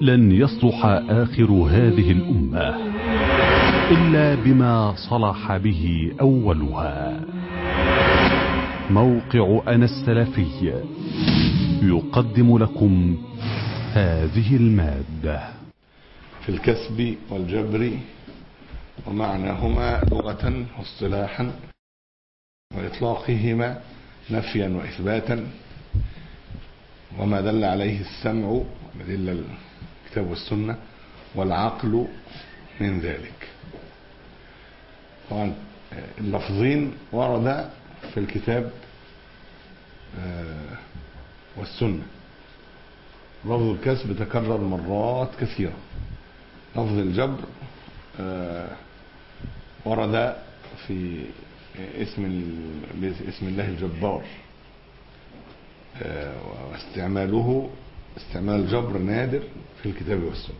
لن يصلح آخر هذه الأمة إلا بما صلح به أولها موقع أنا السلفي يقدم لكم هذه المادة في الكسب والجبر ومعناهما لغة واصطلاحا وإطلاقهما نفيا وإثباتا وما دل عليه السمع بدل الكتاب والسنة والعقل من ذلك طبعا اللفظين ورد في الكتاب والسنة لفظ الكسب تكرر مرات كثيرة لفظ الجبر ورد في اسم اسم الله الجبار واستعماله استعمال الجبر نادر في الكتاب والسنة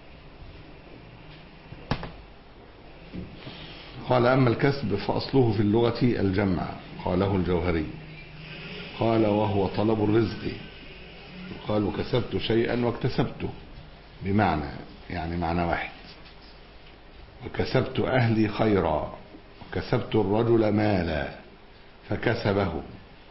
قال أما الكسب فأصله في اللغة الجمع قاله الجوهري قال وهو طلب الرزق قالوا كسبت شيئا واكتسبته بمعنى يعني معنى واحد وكسبت أهلي خيرا وكسبت الرجل مالا فكسبه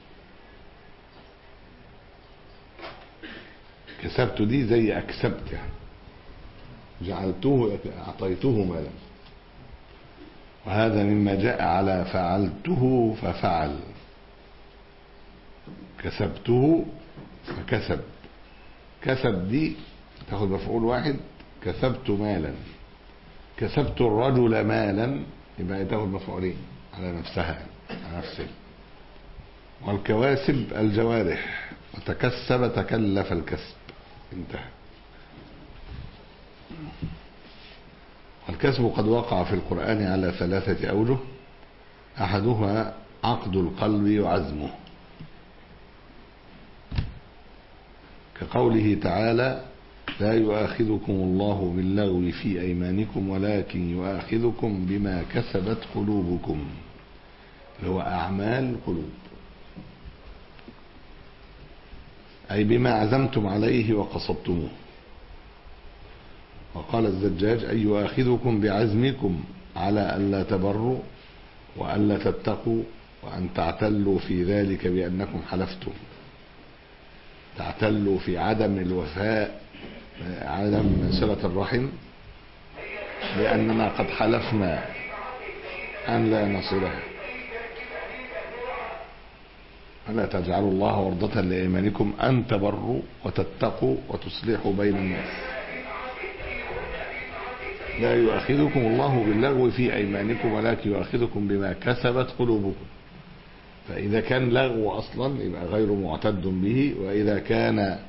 كسبت دي زي أكسبت يعني جعلته أعطيته مالا وهذا مما جاء على فعلته ففعل كسبته فكسب كسب دي تاخد مفعول واحد كسبت مالا كسبت الرجل مالا يبقى تاخد مفعولين على نفسها على نفسها والكواسب الجوارح وتكسب تكلف الكسب انتهى الكسب قد وقع في القرآن على ثلاثة أوجه أحدها عقد القلب وعزمه كقوله تعالى لا يؤاخذكم الله باللغو في أيمانكم ولكن يؤاخذكم بما كسبت قلوبكم اللي هو أعمال قلوب أي بما عزمتم عليه وقصدتموه وقال الزجاج أن يؤاخذكم بعزمكم على ألا تبروا وألا تتقوا وأن تعتلوا في ذلك بأنكم حلفتم تعتلوا في عدم الوفاء عدم صلة الرحم لأننا قد حلفنا أن لا نصلها ألا تجعلوا الله عرضة لأيمانكم أن تبروا وتتقوا وتصلحوا بين الناس لا يؤاخذكم الله باللغو في أيمانكم ولكن يؤاخذكم بما كسبت قلوبكم فإذا كان لغو أصلا يبقى غير معتد به وإذا كان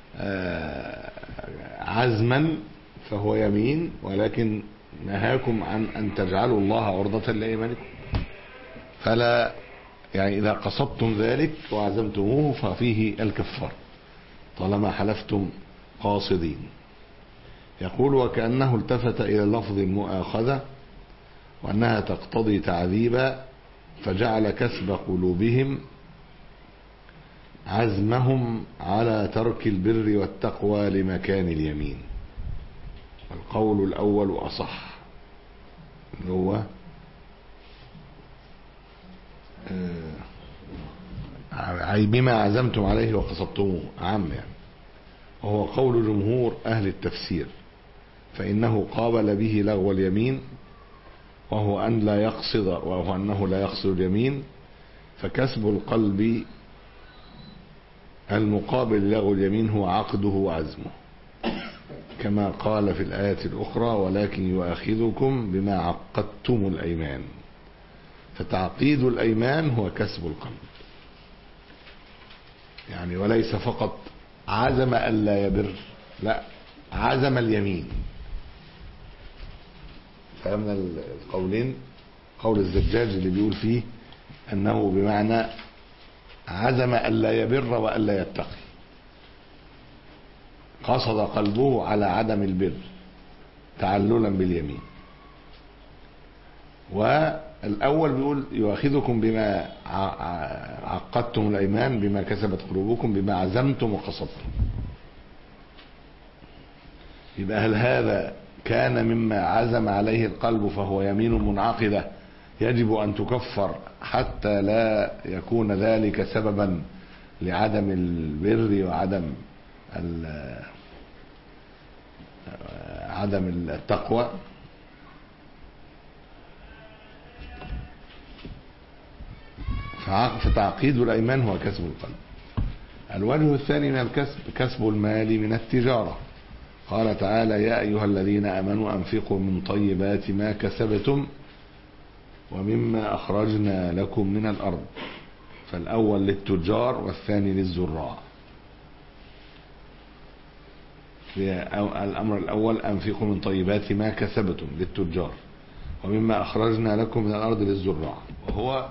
عزما فهو يمين ولكن نهاكم عن أن تجعلوا الله عرضة لأيمانكم فلا يعني إذا قصدتم ذلك وعزمتموه ففيه الكفار طالما حلفتم قاصدين يقول وكأنه التفت إلى لفظ المؤاخذة وأنها تقتضي تعذيبا فجعل كسب قلوبهم عزمهم على ترك البر والتقوى لمكان اليمين القول الأول أصح اللي هو أي بما عزمتم عليه وقصدتموه عام يعني وهو قول جمهور أهل التفسير فإنه قابل به لغو اليمين وهو أن لا يقصد وهو أنه لا يقصد اليمين فكسب القلب المقابل لغو اليمين هو عقده وعزمه كما قال في الآية الأخرى ولكن يؤاخذكم بما عقدتم الأيمان فتعقيد الأيمان هو كسب القلب يعني وليس فقط عزم ألا يبر لا عزم اليمين فهمنا القولين قول الزجاج اللي بيقول فيه أنه بمعنى عزم ألا يبر وألا يتقي قصد قلبه على عدم البر تعللا باليمين والأول بيقول يؤاخذكم بما عقدتم الأيمان بما كسبت قلوبكم بما عزمتم وقصدتم يبقى هل هذا كان مما عزم عليه القلب فهو يمين منعقدة يجب أن تكفر حتى لا يكون ذلك سببا لعدم البر وعدم عدم التقوى فتعقيد الأيمان هو كسب القلب الوجه الثاني من الكسب كسب المال من التجارة قال تعالى يا أيها الذين آمنوا أنفقوا من طيبات ما كسبتم ومما أخرجنا لكم من الأرض فالأول للتجار والثاني للزراع الأمر الأول أنفقوا من طيبات ما كسبتم للتجار ومما أخرجنا لكم من الأرض للزراع وهو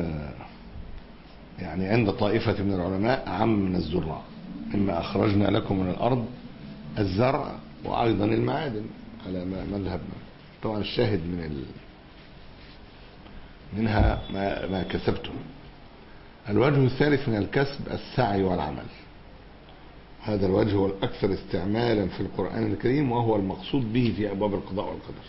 يعني عند طائفة من العلماء أعم من الزراع مما أخرجنا لكم من الأرض الزرع وأيضا المعادن على مذهب طبعا الشاهد من ال... منها ما, ما كسبتم الوجه الثالث من الكسب السعي والعمل هذا الوجه هو الأكثر استعمالا في القرآن الكريم وهو المقصود به في أبواب القضاء والقدر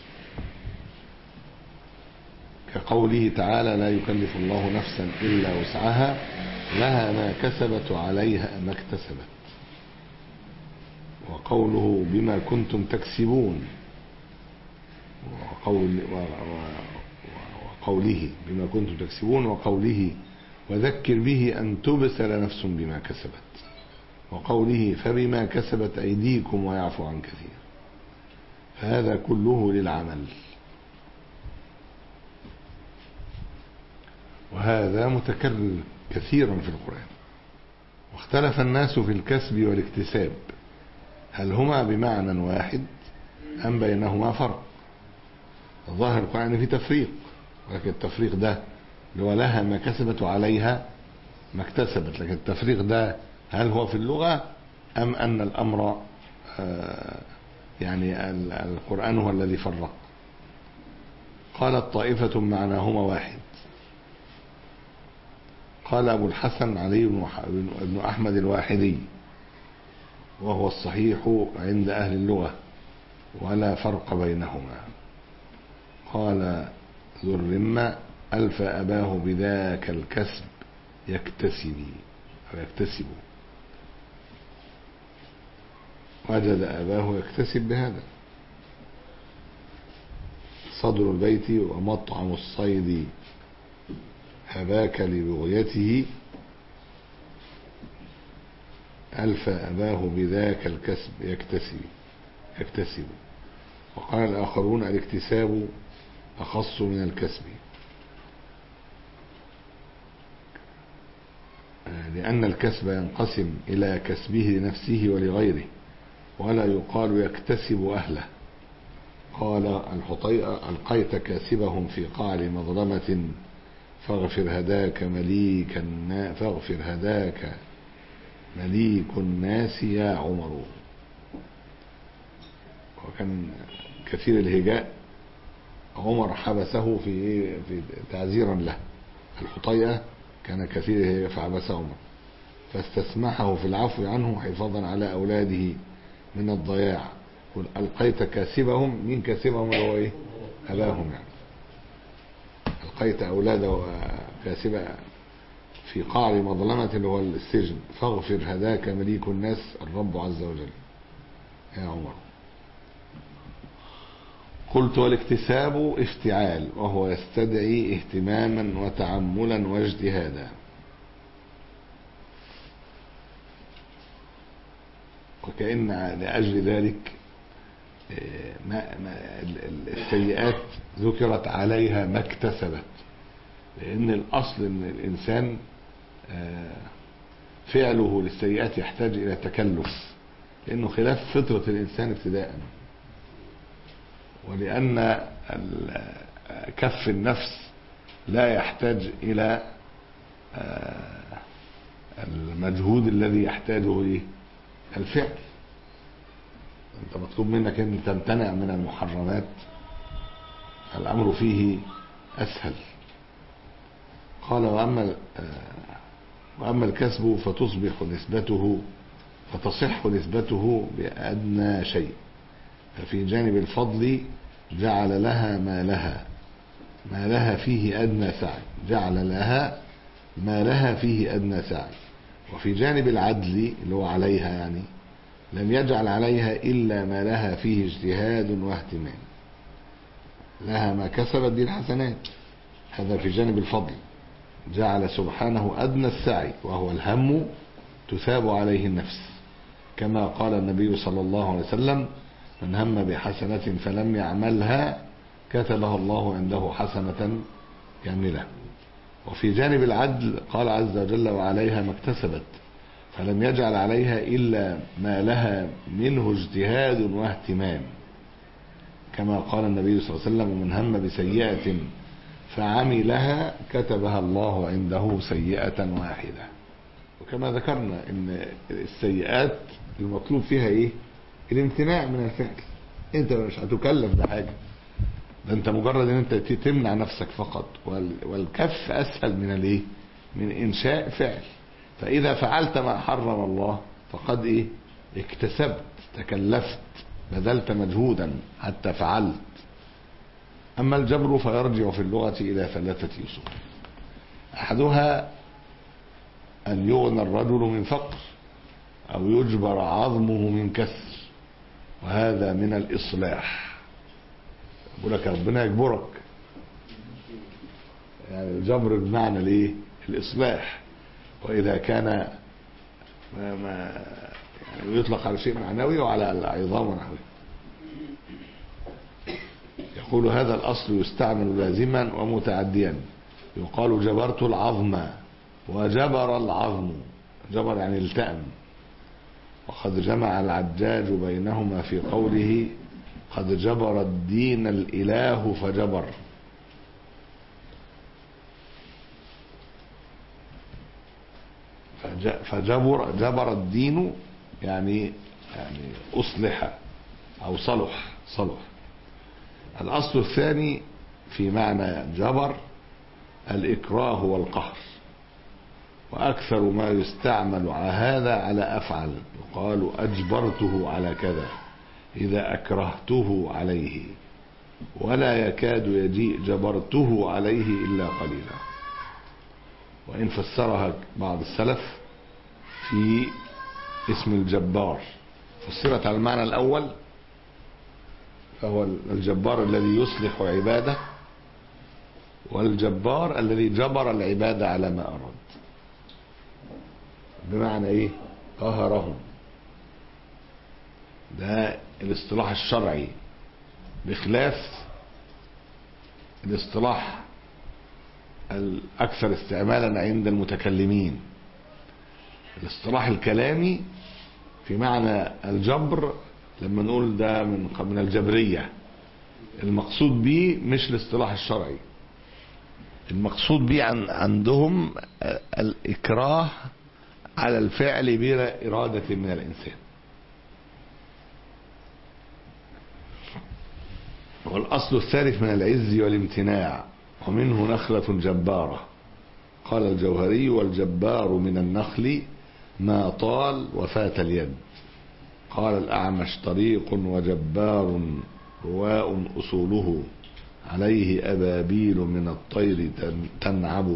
كقوله تعالى لا يكلف الله نفسا إلا وسعها لها ما كسبت وعليها ما اكتسبت وقوله بما كنتم تكسبون وقول وقوله بما كنتم تكسبون وقوله وذكر به أن تبسل نفس بما كسبت وقوله فبما كسبت أيديكم ويعفو عن كثير فهذا كله للعمل وهذا متكرر كثيرا في القرآن واختلف الناس في الكسب والاكتساب هل هما بمعنى واحد أم بينهما فرق الظاهر القرآن في تفريق ولكن التفريق ده اللي هو لها ما كسبت وعليها ما اكتسبت لكن التفريق ده هل هو في اللغة أم أن الأمر يعني القرآن هو الذي فرق قالت طائفة معناهما واحد قال أبو الحسن علي بن أحمد الواحدي وهو الصحيح عند أهل اللغة ولا فرق بينهما قال ذو الرمة ألف أباه بذاك الكسب يكتسب أو يكتسب وجد أباه يكتسب بهذا صدر البيت ومطعم الصيد أباك لبغيته ألف أباه بذاك الكسب يكتسب يكتسب وقال الآخرون الاكتساب أخص من الكسب لأن الكسب ينقسم إلى كسبه لنفسه ولغيره ولا يقال يكتسب أهله قال الحطيئة ألقيت كاسبهم في قعر مظلمة فاغفر هداك مليك فاغفر هداك مليك الناس يا عمر وكان كثير الهجاء عمر حبسه في في تعزيرا له الحطيئة كان كثير الهجاء فحبسه عمر فاستسمحه في العفو عنه حفاظا على أولاده من الضياع قل ألقيت كاسبهم مين كاسبهم اللي هو إيه أباهم يعني ألقيت أولاده كاسبة في قعر مظلمة اللي هو السجن فاغفر هداك مليك الناس الرب عز وجل يا عمر قلت والاكتساب افتعال وهو يستدعي اهتماما وتعملا واجتهادا وكأن لأجل ذلك ما ما السيئات ذكرت عليها ما اكتسبت لأن الأصل أن الإنسان فعله للسيئات يحتاج إلى تكلف لأنه خلاف فطرة الإنسان ابتداء ولأن كف النفس لا يحتاج إلى المجهود الذي يحتاجه الفعل انت مطلوب منك ان تمتنع من المحرمات الامر فيه اسهل قال واما واما الكسب فتصبح نسبته فتصح نسبته بادنى شيء ففي جانب الفضل جعل لها ما لها ما لها فيه أدنى سعي جعل لها ما لها فيه أدنى سعي وفي جانب العدل اللي هو عليها يعني لم يجعل عليها إلا ما لها فيه اجتهاد واهتمام لها ما كسبت دي الحسنات هذا في جانب الفضل جعل سبحانه أدنى السعي وهو الهم تثاب عليه النفس كما قال النبي صلى الله عليه وسلم من هم بحسنة فلم يعملها كتبها الله عنده حسنة كاملة وفي جانب العدل قال عز وجل وعليها ما اكتسبت فلم يجعل عليها إلا ما لها منه اجتهاد واهتمام كما قال النبي صلى الله عليه وسلم ومن هم بسيئة فعملها كتبها الله عنده سيئة واحدة وكما ذكرنا ان السيئات المطلوب فيها ايه الامتناع من الفعل انت مش هتكلف بحاجة ده انت مجرد ان انت تمنع نفسك فقط والكف اسهل من الايه من انشاء فعل فاذا فعلت ما حرم الله فقد ايه اكتسبت تكلفت بذلت مجهودا حتى فعلت اما الجبر فيرجع في اللغة الى ثلاثة اصول احدها ان يغنى الرجل من فقر او يجبر عظمه من كسر وهذا من الاصلاح يقول لك ربنا يجبرك يعني الجبر بمعنى الايه الاصلاح واذا كان ما, ما يعني يطلق على شيء معنوي وعلى العظام ونحوه يقول هذا الاصل يستعمل لازما ومتعديا يقال جبرت العظم وجبر العظم جبر يعني التأم وقد جمع العجاج بينهما في قوله قد جبر الدين الإله فجبر فجبر جبر الدين يعني يعني أصلح أو صلح صلح الأصل الثاني في معنى جبر الإكراه والقهر وأكثر ما يستعمل على هذا على أفعل يقال أجبرته على كذا إذا أكرهته عليه ولا يكاد يجيء جبرته عليه إلا قليلا وإن فسرها بعض السلف في اسم الجبار فسرت على المعنى الأول فهو الجبار الذي يصلح عباده والجبار الذي جبر العباد على ما أراد بمعنى ايه قهرهم ده الاصطلاح الشرعي بخلاف الاصطلاح الاكثر استعمالا عند المتكلمين الاصطلاح الكلامي في معنى الجبر لما نقول ده من من الجبريه المقصود به مش الاصطلاح الشرعي المقصود به عن عندهم الاكراه على الفعل بلا إرادة من الإنسان والأصل الثالث من العز والامتناع ومنه نخلة جبارة قال الجوهري والجبار من النخل ما طال وفات اليد قال الأعمش طريق وجبار رواء أصوله عليه أبابيل من الطير تنعب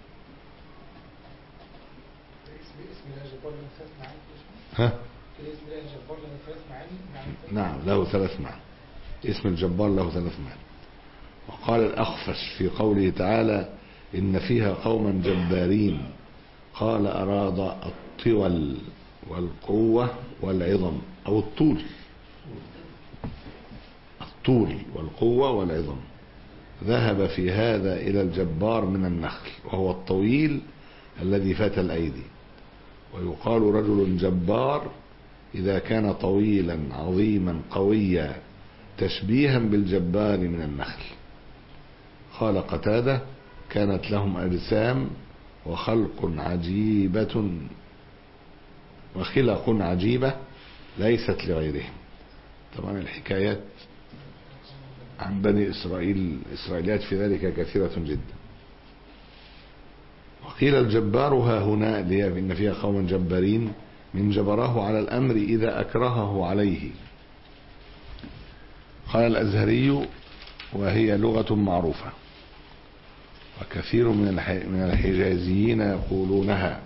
ها نعم له ثلاث معاني اسم الجبار له ثلاث معاني وقال الأخفش في قوله تعالى إن فيها قوما جبارين قال أراد الطول والقوة والعظم أو الطول الطول والقوة والعظم ذهب في هذا إلى الجبار من النخل وهو الطويل الذي فات الأيدي ويقال رجل جبار إذا كان طويلا عظيما قويا تشبيها بالجبار من النخل قال قتادة كانت لهم أجسام وخلق عجيبة وخلق عجيبة ليست لغيرهم طبعا الحكايات عن بني إسرائيل إسرائيليات في ذلك كثيرة جدا وقيل الجبار ها هنا اللي هي إن فيها قوما جبارين من جبره على الأمر إذا أكرهه عليه قال الأزهري وهي لغة معروفة وكثير من الح- من الحجازيين يقولونها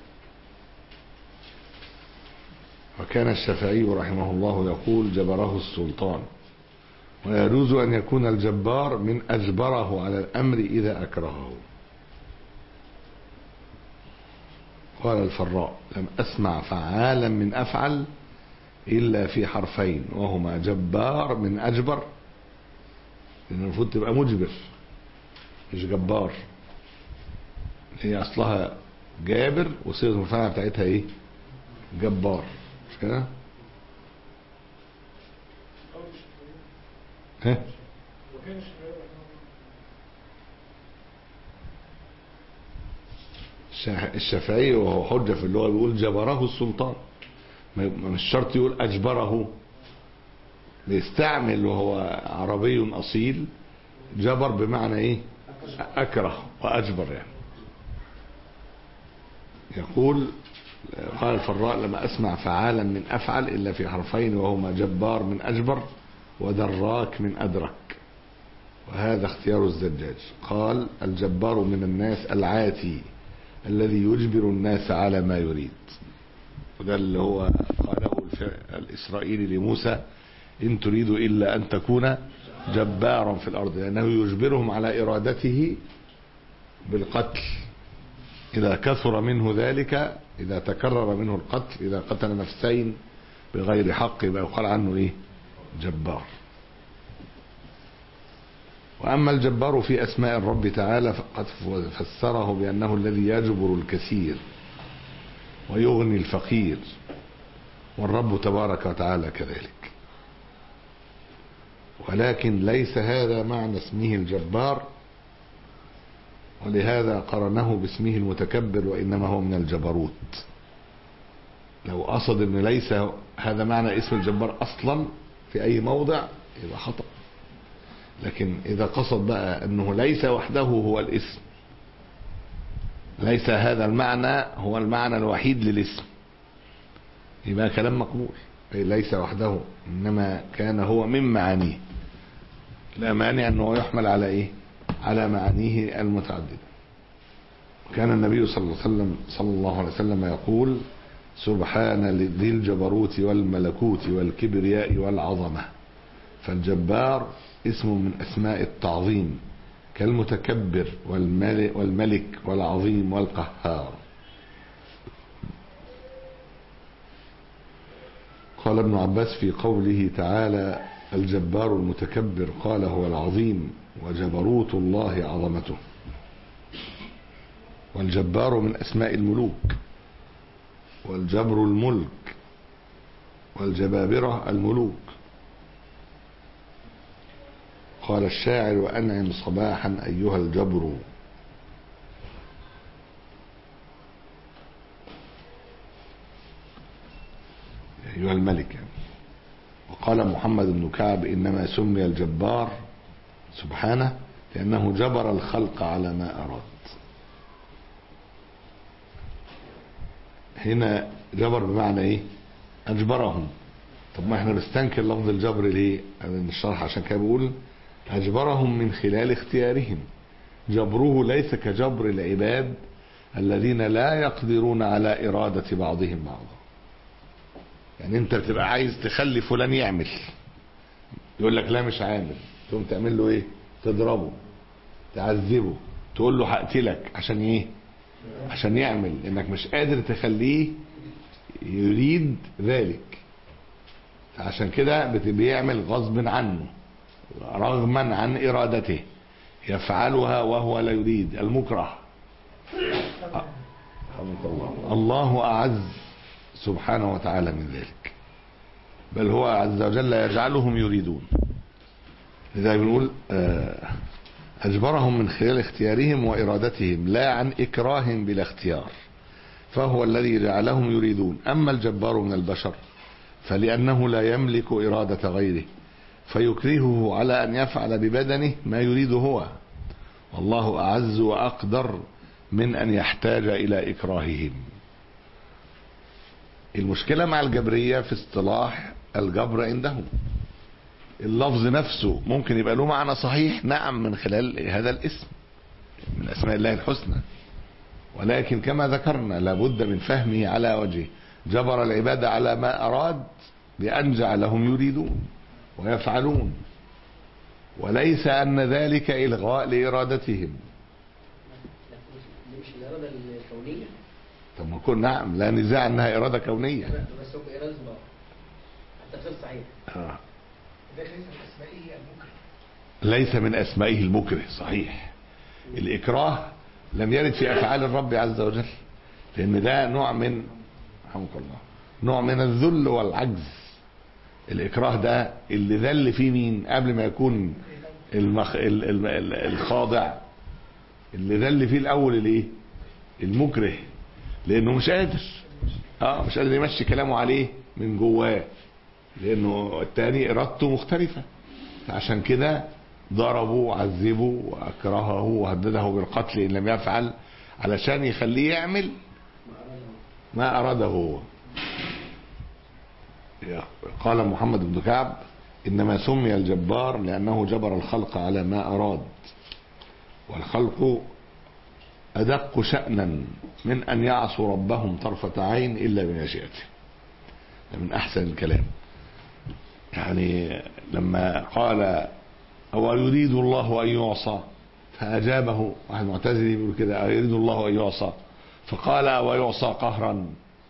وكان الشافعي رحمه الله يقول جبره السلطان ويجوز أن يكون الجبار من أجبره على الأمر إذا أكرهه قال الفراء لم أسمع فعالا من أفعل إلا في حرفين وهما جبار من أجبر لأن المفروض تبقى مجبر مش جبار هي أصلها جابر وصيغة المفاعلة بتاعتها إيه جبار مش كده ها الشا- الشافعي وهو حجة في اللغة بيقول جبره السلطان ما- مش شرط يقول أجبره بيستعمل وهو عربي أصيل جبر بمعنى إيه أكره وأجبر يعني يقول قال الفراء لما أسمع فعالا من أفعل إلا في حرفين وهما جبار من أجبر ودراك من أدرك وهذا اختيار الزجاج قال الجبار من الناس العاتي الذي يجبر الناس على ما يريد وده اللي هو قاله الف- الإسرائيلي لموسى إن تريد إلا أن تكون جبارا في الأرض لأنه يجبرهم على إرادته بالقتل إذا كثر منه ذلك إذا تكرر منه القتل إذا قتل نفسين بغير حق يبقى يقال عنه إيه جبار وأما الجبار في أسماء الرب تعالى فقد فسره بأنه الذي يجبر الكثير ويغني الفقير والرب تبارك وتعالى كذلك ولكن ليس هذا معنى اسمه الجبار ولهذا قرنه باسمه المتكبر وإنما هو من الجبروت لو قصد ان ليس هذا معنى اسم الجبار اصلا في اي موضع يبقى خطأ لكن اذا قصد بقى انه ليس وحده هو الاسم ليس هذا المعنى هو المعنى الوحيد للاسم يبقى كلام مقبول أي ليس وحده انما كان هو من معانيه لا مانع انه يحمل على ايه على معانيه المتعدده وكان النبي صلى الله عليه وسلم صلى الله عليه وسلم يقول سبحان ذي الجبروت والملكوت والكبرياء والعظمة فالجبار اسم من أسماء التعظيم كالمتكبر والملك, والملك والعظيم والقهار قال ابن عباس في قوله تعالى الجبار المتكبر قال هو العظيم وجبروت الله عظمته والجبار من أسماء الملوك والجبر الملك والجبابرة الملوك قال الشاعر وأنعم صباحا أيها الجبر أيها الملك يعني. وقال محمد بن كعب إنما سمي الجبار سبحانه لأنه جبر الخلق على ما أراد هنا جبر بمعنى ايه اجبرهم طب ما احنا بنستنكر لفظ الجبر ليه أنا الشرح عشان كده بقول اجبرهم من خلال اختيارهم جبره ليس كجبر العباد الذين لا يقدرون على إرادة بعضهم بعضا يعني انت بتبقى عايز تخلي فلان يعمل يقول لك لا مش عامل تقوم تعمل له ايه تضربه تعذبه تقول له هقتلك عشان ايه عشان يعمل انك مش قادر تخليه يريد ذلك عشان كده بت- بيعمل غصب عنه رغما عن ارادته يفعلها وهو لا يريد المكره الله الله اعز سبحانه وتعالى من ذلك بل هو عز وجل يجعلهم يريدون لذلك بنقول آه أجبرهم من خلال اختيارهم وإرادتهم لا عن إكراه بلا اختيار فهو الذي جعلهم يريدون أما الجبار من البشر فلأنه لا يملك إرادة غيره فيكرهه على أن يفعل ببدنه ما يريد هو والله أعز وأقدر من أن يحتاج إلى إكراههم المشكلة مع الجبرية في اصطلاح الجبر عندهم اللفظ نفسه ممكن يبقى له معنى صحيح نعم من خلال هذا الاسم من اسماء الله الحسنى ولكن كما ذكرنا لابد من فهمه على وجهه جبر العباد على ما اراد بان جعلهم يريدون ويفعلون وليس ان ذلك الغاء لارادتهم دي مش الإرادة الكونية طب ما كن نعم لا نزاع انها اراده كونيه بس هو إرادة الله التفسير صحيح آه. ده ليس من أسمائه المكره ليس من اسمائه المكره صحيح الاكراه لم يرد في افعال الرب عز وجل لان ده نوع من رحمك الله نوع من الذل والعجز الاكراه ده اللي ذل فيه مين قبل ما يكون المخ... ال... ال... ال... الخاضع اللي ذل فيه الاول الايه المكره لانه مش قادر اه مش قادر يمشي كلامه عليه من جواه لانه التاني ارادته مختلفه عشان كده ضربوا وعذبوا واكرهه وهدده بالقتل ان لم يفعل علشان يخليه يعمل ما اراده هو قال محمد بن كعب انما سمي الجبار لانه جبر الخلق على ما اراد والخلق ادق شانا من ان يعصوا ربهم طرفه عين الا بمشيئته ده من احسن الكلام يعني لما قال هو يريد الله ان يعصى فاجابه واحد معتزلي بيقول كده يريد الله ان يعصى فقال ويعصى قهرا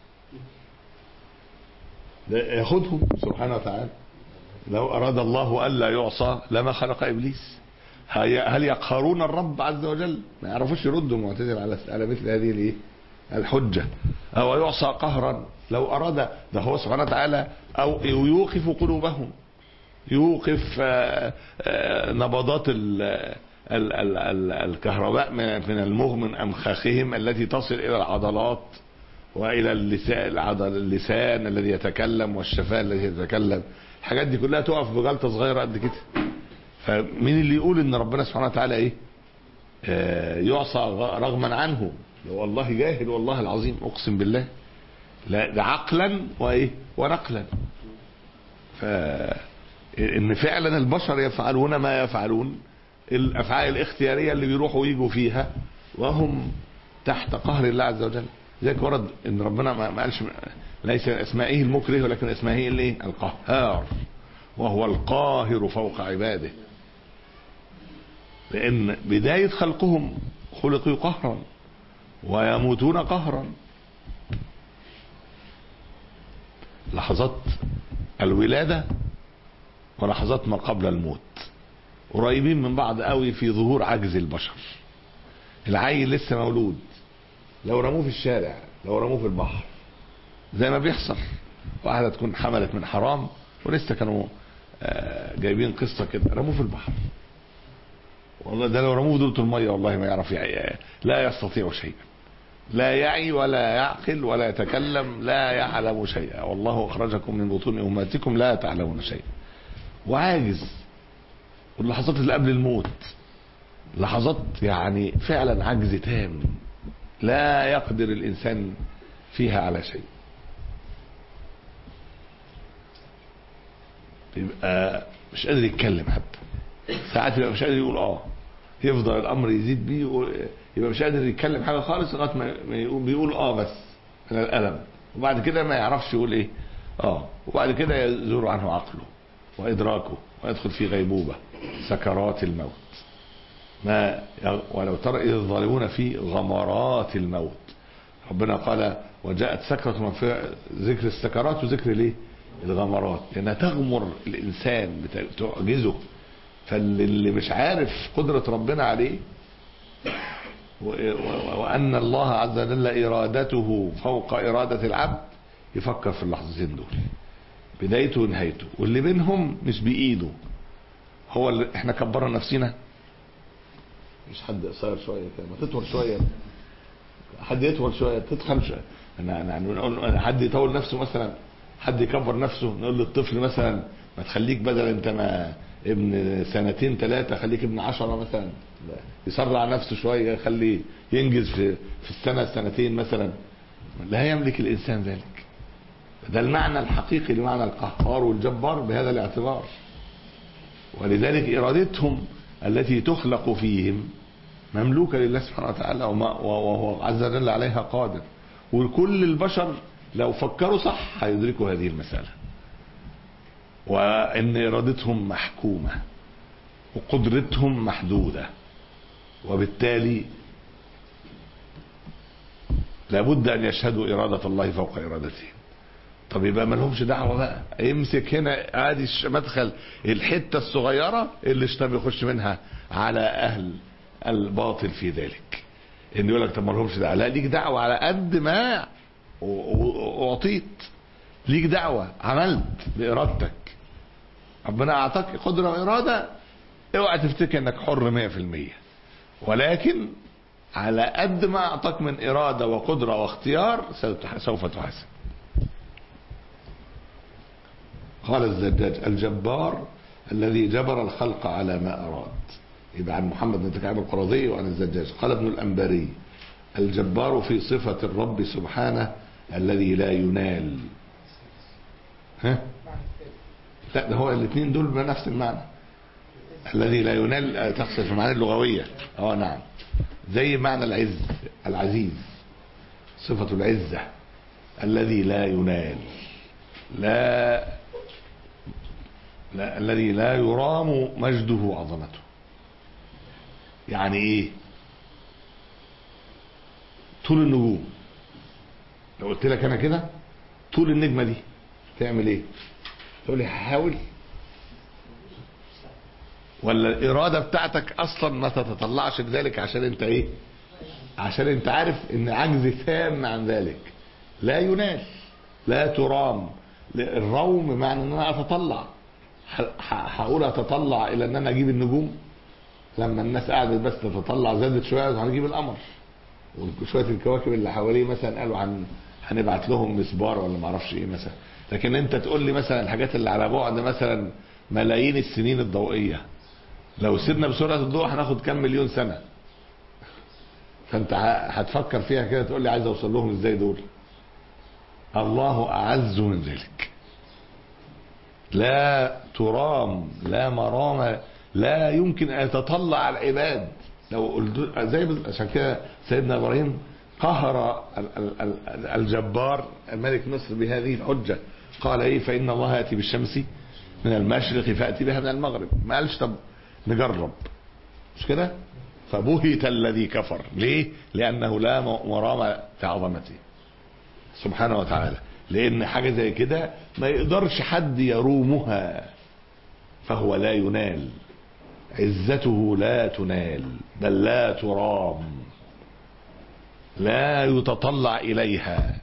ده ياخدهم سبحانه وتعالى لو اراد الله الا يعصى لما خلق ابليس هي- هل يقهرون الرب عز وجل ما يعرفوش يردوا المعتزله على على مثل هذه الايه الحجه او يعصى قهرا لو اراد ده هو سبحانه وتعالى او يوقف قلوبهم يوقف آه، آه، نبضات ال- ال- ال- ال- الكهرباء من من المغ من امخاخهم التي تصل الى العضلات والى اللسان العضل اللسان الذي يتكلم والشفاه الذي يتكلم الحاجات دي كلها تقف بغلطه صغيره قد كده فمين اللي يقول ان ربنا سبحانه وتعالى ايه آه يعصى غ- رغما عنه لو والله جاهل والله العظيم اقسم بالله لا ده عقلا وايه ونقلا ف ان فعلا البشر يفعلون ما يفعلون الافعال الاختياريه اللي بيروحوا ويجوا فيها وهم تحت قهر الله عز وجل ذلك ورد ان ربنا ما ما قالش ليس من اسمائه المكره ولكن اسمائه الايه القهار وهو القاهر فوق عباده لان بدايه خلقهم خلقوا قهرا ويموتون قهرا لحظات الولاده ولحظات ما قبل الموت قريبين من بعض قوي في ظهور عجز البشر العيل لسه مولود لو رموه في الشارع لو رموه في البحر زي ما بيحصل واحدة تكون حملت من حرام ولسه كانوا آه، جايبين قصة كده رموه في البحر والله ده لو رموه دولة المية والله ما يعرف يعي لا يستطيع شيئا لا يعي ولا يعقل ولا يتكلم لا يعلم شيئا والله أخرجكم من بطون أمهاتكم لا تعلمون شيئا وعاجز واللحظات اللي قبل الموت لحظات يعني فعلا عجز تام لا يقدر الانسان فيها على شيء يبقى مش قادر يتكلم حتى ساعات يبقى مش قادر يقول اه يفضل الامر يزيد بيه يقول- يبقى مش قادر يتكلم حاجه خالص لغايه ما ما يقول بيقول اه بس من الالم وبعد كده ما يعرفش يقول ايه اه وبعد كده يزور عنه عقله وادراكه ويدخل في غيبوبه سكرات الموت ما ولو ترى إذ الظالمون في غمرات الموت ربنا قال وجاءت سكرة من في ذكر السكرات وذكر ليه الغمرات لأنها تغمر الإنسان بت- تعجزه فاللي مش عارف قدرة ربنا عليه و- و- وأن الله عز وجل إرادته فوق إرادة العبد يفكر في اللحظتين دول بدايته ونهايته واللي بينهم مش بإيده هو اللي احنا كبرنا نفسنا مش حد قصير شويه كده ما تطول شويه حد يطول شويه تتخن شويه انا انا نقول حد يطول نفسه مثلا حد يكبر نفسه نقول للطفل مثلا ما تخليك بدل انت ما ابن سنتين ثلاثة خليك ابن عشرة مثلا لا. يسرع نفسه شوية يخليه ينجز في, في السنة سنتين مثلا لا يملك الإنسان ذلك ده المعنى الحقيقي لمعنى القهار والجبار بهذا الاعتبار ولذلك إرادتهم التي تخلق فيهم مملوكة لله سبحانه وتعالى وما- وهو عز وجل عليها قادر وكل البشر لو فكروا صح هيدركوا هذه المسألة وأن إرادتهم محكومة وقدرتهم محدودة وبالتالي لابد أن يشهدوا إرادة الله فوق إرادتهم طب يبقى ما لهمش دعوه بقى امسك هنا ادي الش- مدخل الحته الصغيره اللي الشيطان بيخش منها على اهل الباطل في ذلك ان يقول لك طب ما لهمش دعوه لا ليك دعوه على قد ما أ- أ- اعطيت ليك دعوه عملت بارادتك ربنا اعطاك قدره واراده اوعى تفتكر انك حر 100% ولكن على قد ما اعطاك من اراده وقدره واختيار ستح- سوف تحاسب قال الزجاج الجبار الذي جبر الخلق على ما أراد يبقى عن محمد بن كعب القرظي وعن الزجاج قال ابن الأنباري الجبار في صفة الرب سبحانه الذي لا ينال ها لا ده هو الاثنين دول بنفس المعنى الذي لا ينال آه، تقصد في المعاني اللغوية اه نعم زي معنى العز العزيز صفة العزة الذي لا ينال لا لا الذي لا يرام مجده وعظمته يعني ايه طول النجوم لو قلت لك انا كده طول النجمه دي تعمل ايه تقول لي هحاول ولا الاراده بتاعتك اصلا ما تتطلعش لذلك عشان انت ايه عشان انت عارف ان عجز تام عن ذلك لا ينال لا ترام الروم معنى ان انا اتطلع ه- ه- هقول اتطلع الى ان انا اجيب النجوم لما الناس قعدت بس تتطلع زادت شويه هنجيب القمر وشويه الكواكب اللي حواليه مثلا قالوا عن هنبعت لهم مسبار ولا ما اعرفش ايه مثلا لكن انت تقول لي مثلا الحاجات اللي على بعد مثلا ملايين السنين الضوئيه لو سيبنا بسرعه الضوء هناخد كام مليون سنه فانت ه- هتفكر فيها كده تقول لي عايز اوصل لهم ازاي دول الله اعز من ذلك لا ترام لا مرام لا يمكن ان يتطلع على العباد لو قلت زي بال- عشان كده سيدنا ابراهيم قهر ال- ال- ال- الجبار ملك مصر بهذه الحجه قال ايه فان الله ياتي بالشمس من المشرق فاتي بها من المغرب ما قالش طب نجرب مش كده فبهت الذي كفر ليه لانه لا م- مرام كعظمته سبحانه وتعالى لان حاجه زي كده ما يقدرش حد يرومها فهو لا ينال عزته لا تنال بل لا ترام لا يتطلع اليها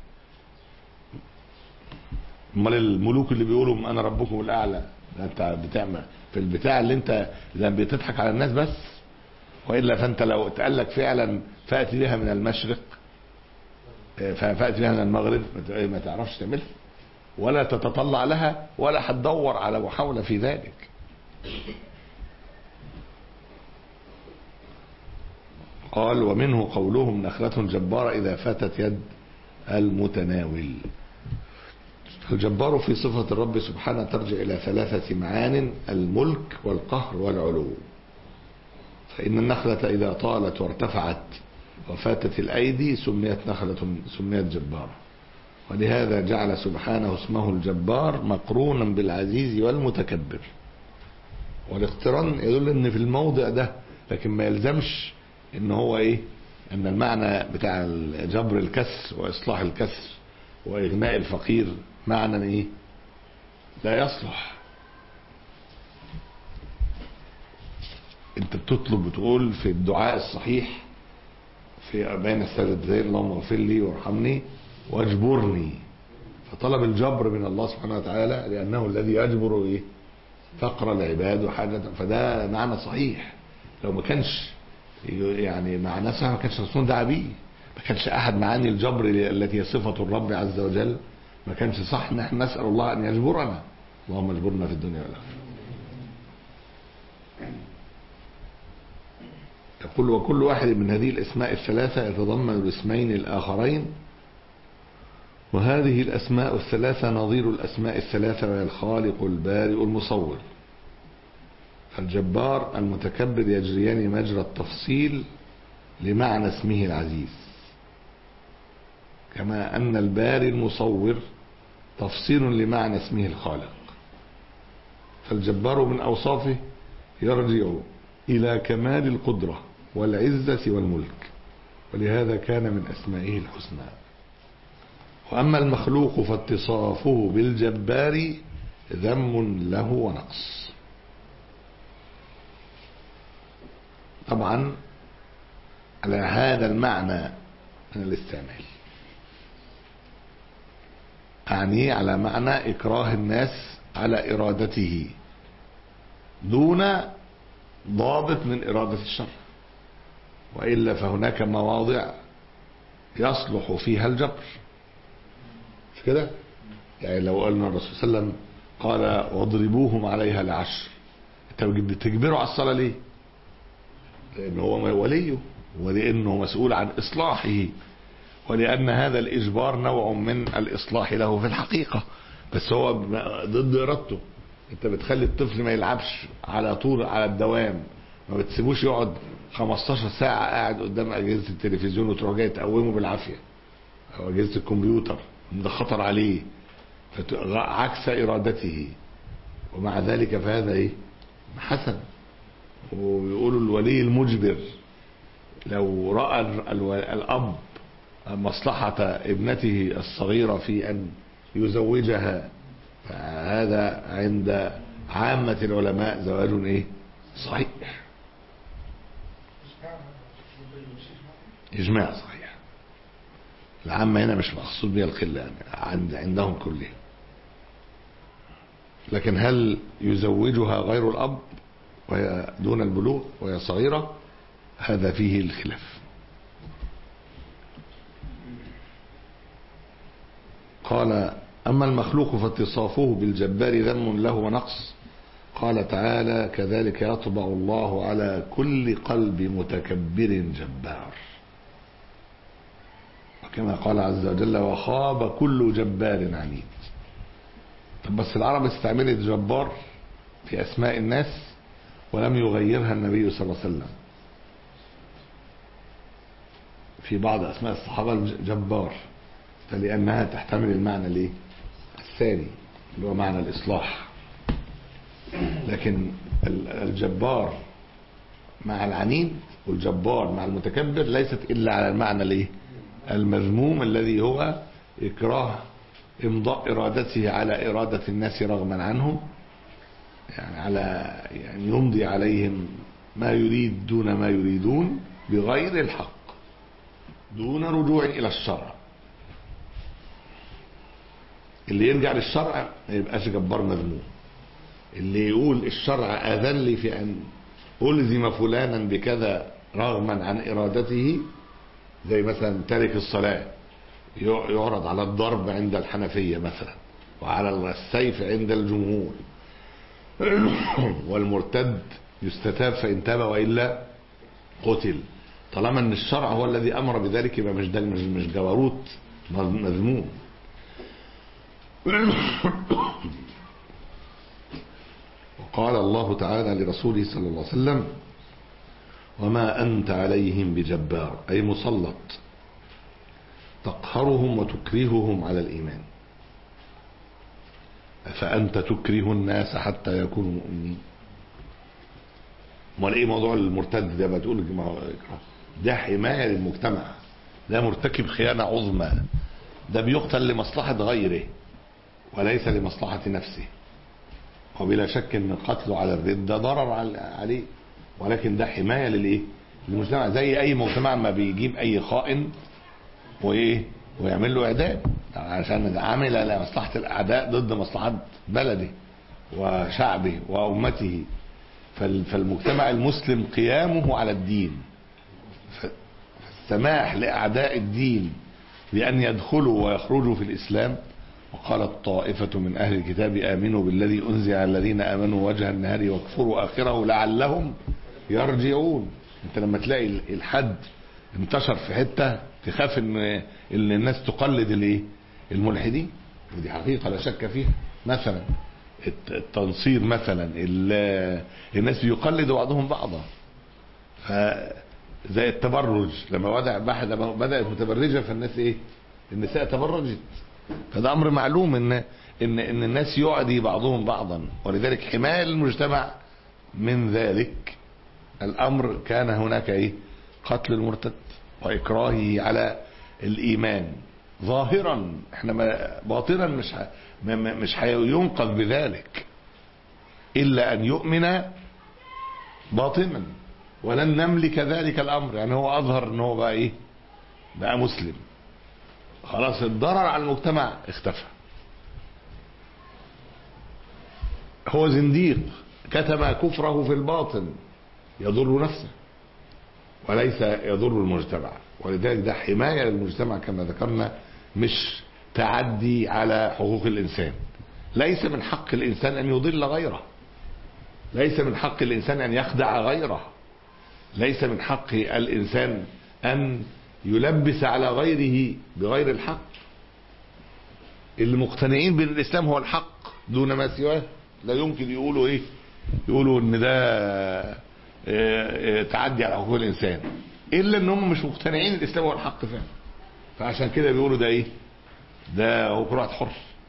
امال الملوك اللي بيقولوا انا ربكم الاعلى ده انت بتعمل في البتاع اللي انت لما بتضحك على الناس بس والا فانت لو اتقال لك فعلا فاتي بها من المشرق فأتي بها من المغرب ما- ما تعرفش تعملها ولا تتطلع لها ولا هتدور على محاولة في ذلك قال ومنه قولهم نخلة جبارة إذا فاتت يد المتناول فالجبار في صفة الرب سبحانه ترجع إلى ثلاثة معان الملك والقهر والعلو فإن النخلة إذا طالت وارتفعت وفاتت الأيدي سميت نخلة سميت جبارة ولهذا جعل سبحانه اسمه الجبار مقرونا بالعزيز والمتكبر والاقتران يدل ان في الموضع ده لكن ما يلزمش ان هو ايه ان المعنى بتاع جبر الكسر واصلاح الكسر واغناء الفقير معنى ايه لا يصلح انت بتطلب بتقول في الدعاء الصحيح في بين السجدتين اللهم اغفر لي وارحمني واجبرني فطلب الجبر من الله سبحانه وتعالى لانه الذي يجبر ايه فقر العباد وحاجة فده معنى صحيح لو ما كانش يعني معناه صحيح ما كانش الرسول دعا بيه ما كانش احد معاني الجبر التي هي صفة الرب عز وجل ما كانش صح ان احنا نسأل الله ان يجبرنا اللهم اجبرنا في الدنيا والاخره يقول وكل واحد من هذه الاسماء الثلاثة يتضمن الاسمين الاخرين وهذه الاسماء الثلاثة نظير الاسماء الثلاثة وهي الخالق البارئ المصور فالجبار المتكبر يجريان مجرى التفصيل لمعنى اسمه العزيز كما أن الباري المصور تفصيل لمعنى اسمه الخالق فالجبار من أوصافه يرجع إلى كمال القدرة والعزة والملك ولهذا كان من أسمائه الحسنى وأما المخلوق فاتصافه بالجبار ذم له ونقص طبعا على هذا المعنى من الاستعمال أعني على معنى إكراه الناس على إرادته دون ضابط من إرادة الشر وإلا فهناك مواضع يصلح فيها الجبر مش كده يعني لو قلنا الرسول صلى الله عليه وسلم قال واضربوهم عليها لعشر انت بتجبره على الصلاة ليه لأنه هو وليه ولأنه مسؤول عن إصلاحه ولأن هذا الإجبار نوع من الإصلاح له في الحقيقة بس هو ضد إرادته أنت بتخلي الطفل ما يلعبش على طول على الدوام ما بتسيبوش يقعد 15 ساعة قاعد قدام أجهزة التلفزيون وتروح جاي تقومه بالعافية أو أجهزة الكمبيوتر ده خطر عليه عكس إرادته ومع ذلك فهذا إيه حسن ويقولوا الولي المجبر لو رأى الأب مصلحة ابنته الصغيرة في أن يزوجها فهذا عند عامة العلماء زواج إيه صحيح إجماع صحيح العامة هنا مش مقصود بها القلة يعني عند عندهم كلهم لكن هل يزوجها غير الأب وهي دون البلوغ وهي صغيرة هذا فيه الخلاف قال أما المخلوق فاتصافه بالجبار ذم له ونقص قال تعالى كذلك يطبع الله على كل قلب متكبر جبار وكما قال عز وجل وخاب كل جبار عنيد طب بس العرب استعملت جبار في أسماء الناس ولم يغيرها النبي صلى الله عليه وسلم في بعض أسماء الصحابة جبار فلأنها تحتمل المعنى الايه الثاني اللي هو معنى الإصلاح لكن الجبار مع العنيد والجبار مع المتكبر ليست إلا على المعنى الايه المذموم الذي هو إكراه إمضاء إرادته على إرادة الناس رغما عنه يعني على يعني يمضي عليهم ما يريد دون ما يريدون بغير الحق دون رجوع إلى الشرع اللي يرجع للشرع ما يبقاش جبار مذموم اللي يقول الشرع أذن لي في أن ألزم فلانا بكذا رغما عن إرادته زي مثلا تارك الصلاة يعرض على الضرب عند الحنفية مثلا وعلى السيف عند الجمهور والمرتد يستتاب فإن تاب وإلا قتل طالما ان الشرع هو الذي امر بذلك يبقى مش ده مش مش جبروت مذموم وقال الله تعالى لرسوله صلى الله عليه وسلم وما أنت عليهم بجبار أي مسلط تقهرهم وتكرههم على الإيمان فأنت تكره الناس حتى يكونوا مؤمنين امال ايه موضوع المرتد ده بتقول ده حماية للمجتمع ده مرتكب خيانة عظمى ده بيقتل لمصلحة غيره وليس لمصلحة نفسه وبلا شك ان قتله على الردة ضرر عليه ولكن ده حماية للايه للمجتمع زي اي مجتمع ما بيجيب اي خائن وايه ويعمل له اعدام عشان عامل لمصلحة الاعداء ضد مصلحة بلده وشعبه وامته فالمجتمع المسلم قيامه على الدين فالسماح لأعداء الدين بأن يدخلوا ويخرجوا في الإسلام وقالت طائفة من أهل الكتاب آمنوا بالذي أنزل على الذين آمنوا وجه النهار واكفروا آخره لعلهم يرجعون انت لما تلاقي الحد انتشر في حتة تخاف ان ان الناس تقلد الايه الملحدين ودي حقيقة لا شك فيها مثلا الت- التنصير مثلا ال- الناس بيقلدوا بعضهم بعضا ف زي التبرج لما بدأ واحدة بدأت متبرجة فالناس ايه النساء تبرجت فده امر معلوم ان ان ان الناس يعدي بعضهم بعضا ولذلك حماية المجتمع من ذلك الامر كان هناك ايه قتل المرتد واكراهه على الايمان ظاهرا احنا ما باطنا مش ه- ما- ما- مش هينقذ بذلك الا ان يؤمن باطنا ولن نملك ذلك الامر يعني هو اظهر ان هو بقى ايه بقى مسلم خلاص الضرر على المجتمع اختفى هو زنديق كتم كفره في الباطن يضر نفسه وليس يضر المجتمع ولذلك ده حماية للمجتمع كما ذكرنا مش تعدي على حقوق الإنسان ليس من حق الإنسان أن يضل غيره ليس من حق الإنسان أن يخدع غيره ليس من حق الإنسان أن يلبس على غيره بغير الحق المقتنعين بأن الإسلام هو الحق دون ما سواه لا يمكن يقولوا إيه يقولوا إن ده آه، آه، تعدي على حقوق الإنسان إلا إن هم مش مقتنعين الإسلام هو الحق فعلا فعشان كده بيقولوا ده إيه ده هو كل واحد حر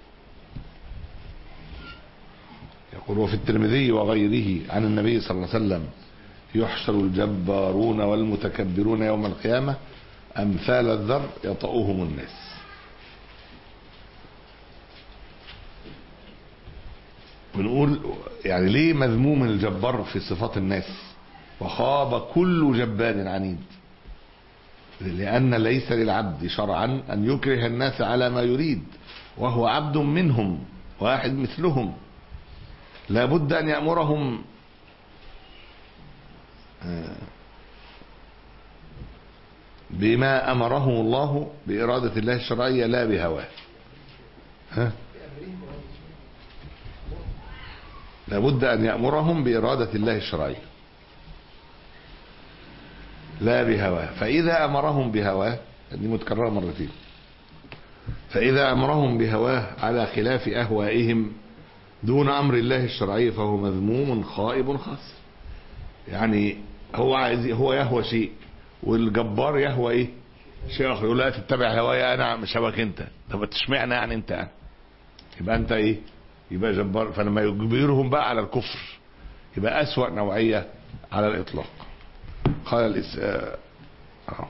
يقول وفي الترمذي وغيره عن النبي صلى الله عليه وسلم يحشر الجبارون والمتكبرون يوم القيامة أمثال الذر يطؤهم الناس بنقول يعني ليه مذموم الجبار في صفات الناس وخاب كل جبار عنيد لأن ليس للعبد شرعا أن يكره الناس على ما يريد وهو عبد منهم واحد مثلهم لا بد أن يأمرهم بما أمره الله بإرادة الله الشرعية لا بهواه ها؟ لابد أن يأمرهم بإرادة الله الشرعية لا بهواه فإذا أمرهم بهواه دي متكررة مرتين فإذا أمرهم بهواه على خلاف أهوائهم دون أمر الله الشرعي فهو مذموم خائب خاسر يعني هو عايز هو يهوى شيء والجبار يهوى ايه شيء اخر يقول لا تتبع هوايا انا مش هواك انت طب اشمعنى يعني انت يعني يبقى انت ايه يبقى جبار فلما يجبرهم بقى على الكفر يبقى اسوأ نوعية على الاطلاق قال الإس... آه. آه.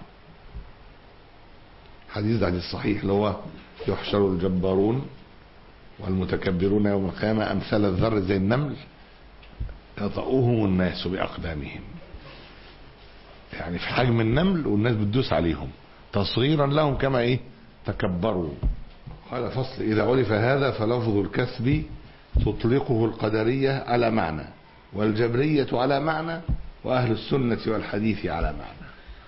حديث حديث صحيح اللي هو يحشر الجبارون والمتكبرون يوم القيامة أمثال الذر زي النمل يطؤوهم الناس بأقدامهم يعني في حجم النمل والناس بتدوس عليهم تصغيرا لهم كما ايه تكبروا قال فصل إذا عرف هذا فلفظ الكسب تطلقه القدرية على معنى والجبرية على معنى وأهل السنة والحديث على معنى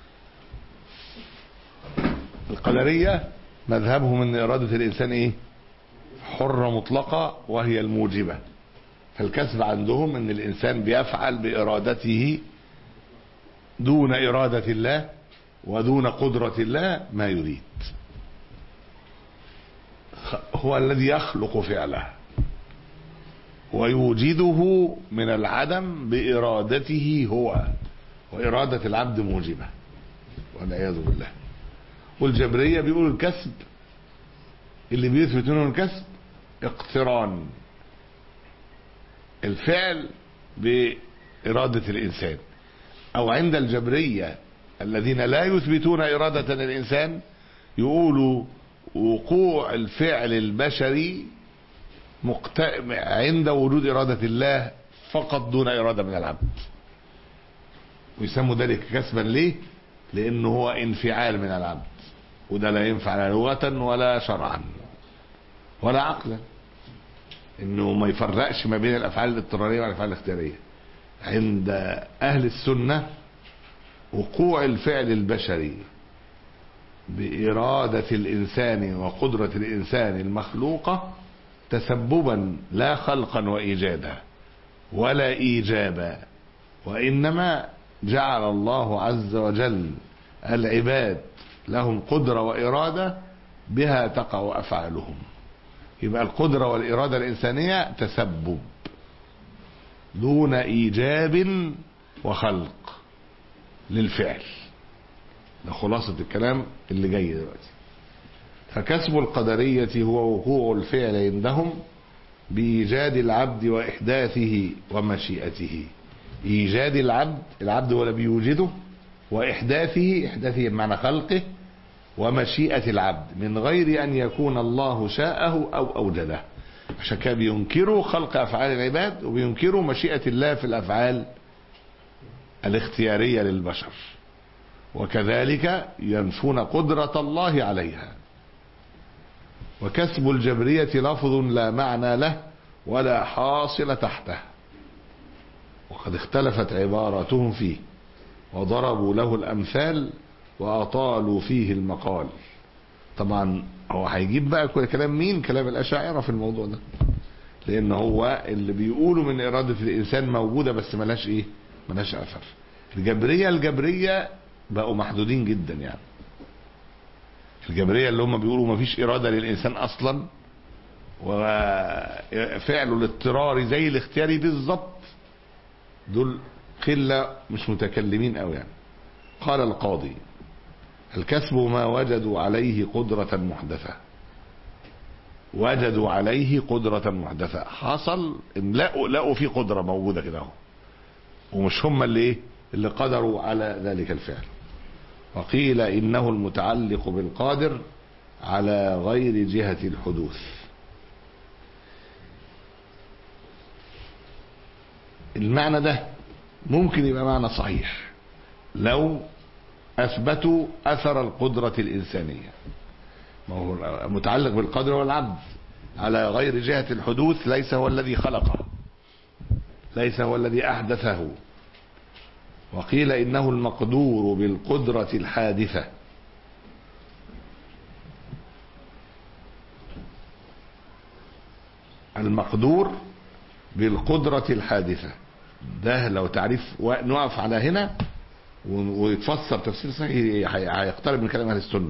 القدرية مذهبهم ان إرادة الإنسان إيه حرة مطلقة وهي الموجبة فالكسب عندهم ان الإنسان بيفعل بإرادته دون إرادة الله ودون قدرة الله ما يريد هو الذي يخلق فعله ويوجده من العدم بإرادته هو وإرادة العبد موجبة والعياذ بالله والجبرية بيقولوا الكسب اللي بيثبت منه الكسب اقتران الفعل بإرادة الإنسان أو عند الجبرية الذين لا يثبتون إرادة الإنسان يقولوا وقوع الفعل البشري مقت... عند وجود إرادة الله فقط دون إرادة من العبد ويسموا ذلك كسبا ليه لأنه هو انفعال من العبد وده لا ينفع لا لغة ولا شرعا ولا عقلا انه ما يفرقش ما بين الافعال الاضطراريه والافعال الاختياريه عند اهل السنه وقوع الفعل البشري باراده الانسان وقدره الانسان المخلوقه تسببا لا خلقا وايجادا ولا ايجابا وانما جعل الله عز وجل العباد لهم قدره واراده بها تقع افعالهم يبقى القدرة والإرادة الإنسانية تسبب دون إيجاب وخلق للفعل ده خلاصة الكلام اللي جاي دلوقتي فكسب القدرية هو وقوع الفعل عندهم بإيجاد العبد وإحداثه ومشيئته إيجاد العبد العبد ولا بيوجده وإحداثه إحداثه بمعنى خلقه ومشيئة العبد من غير أن يكون الله شاءه أو أوجده عشان كده بينكروا خلق أفعال العباد وبينكروا مشيئة الله في الأفعال الاختيارية للبشر وكذلك ينفون قدرة الله عليها وكسب الجبرية لفظ لا معنى له ولا حاصل تحته وقد اختلفت عباراتهم فيه وضربوا له الأمثال وأطالوا فيه المقال طبعا هو هيجيب بقى كل كلام مين كلام الأشاعرة في الموضوع ده لأن هو اللي بيقولوا من إرادة الإنسان موجودة بس ملاش إيه ملاش أثر الجبرية الجبرية بقوا محدودين جدا يعني الجبرية اللي هم بيقولوا مفيش إرادة للإنسان أصلا وفعله الاضطراري زي الاختياري بالظبط دول قلة مش متكلمين قوي يعني قال القاضي الكسب ما وجدوا عليه قدرة محدثة وجدوا عليه قدرة محدثة حصل ان لقوا لقوا في قدرة موجودة كده اهو ومش هم اللي ايه اللي قدروا على ذلك الفعل وقيل انه المتعلق بالقادر على غير جهة الحدوث المعنى ده ممكن يبقى معنى صحيح لو اثبتوا اثر القدرة الانسانية ما هو متعلق بالقدر والعبد على غير جهة الحدوث ليس هو الذي خلقه ليس هو الذي احدثه وقيل انه المقدور بالقدرة الحادثة المقدور بالقدرة الحادثة ده لو تعريف نقف على هنا ويتفسر تفسير صحيح هيقترب من كلام اهل السنه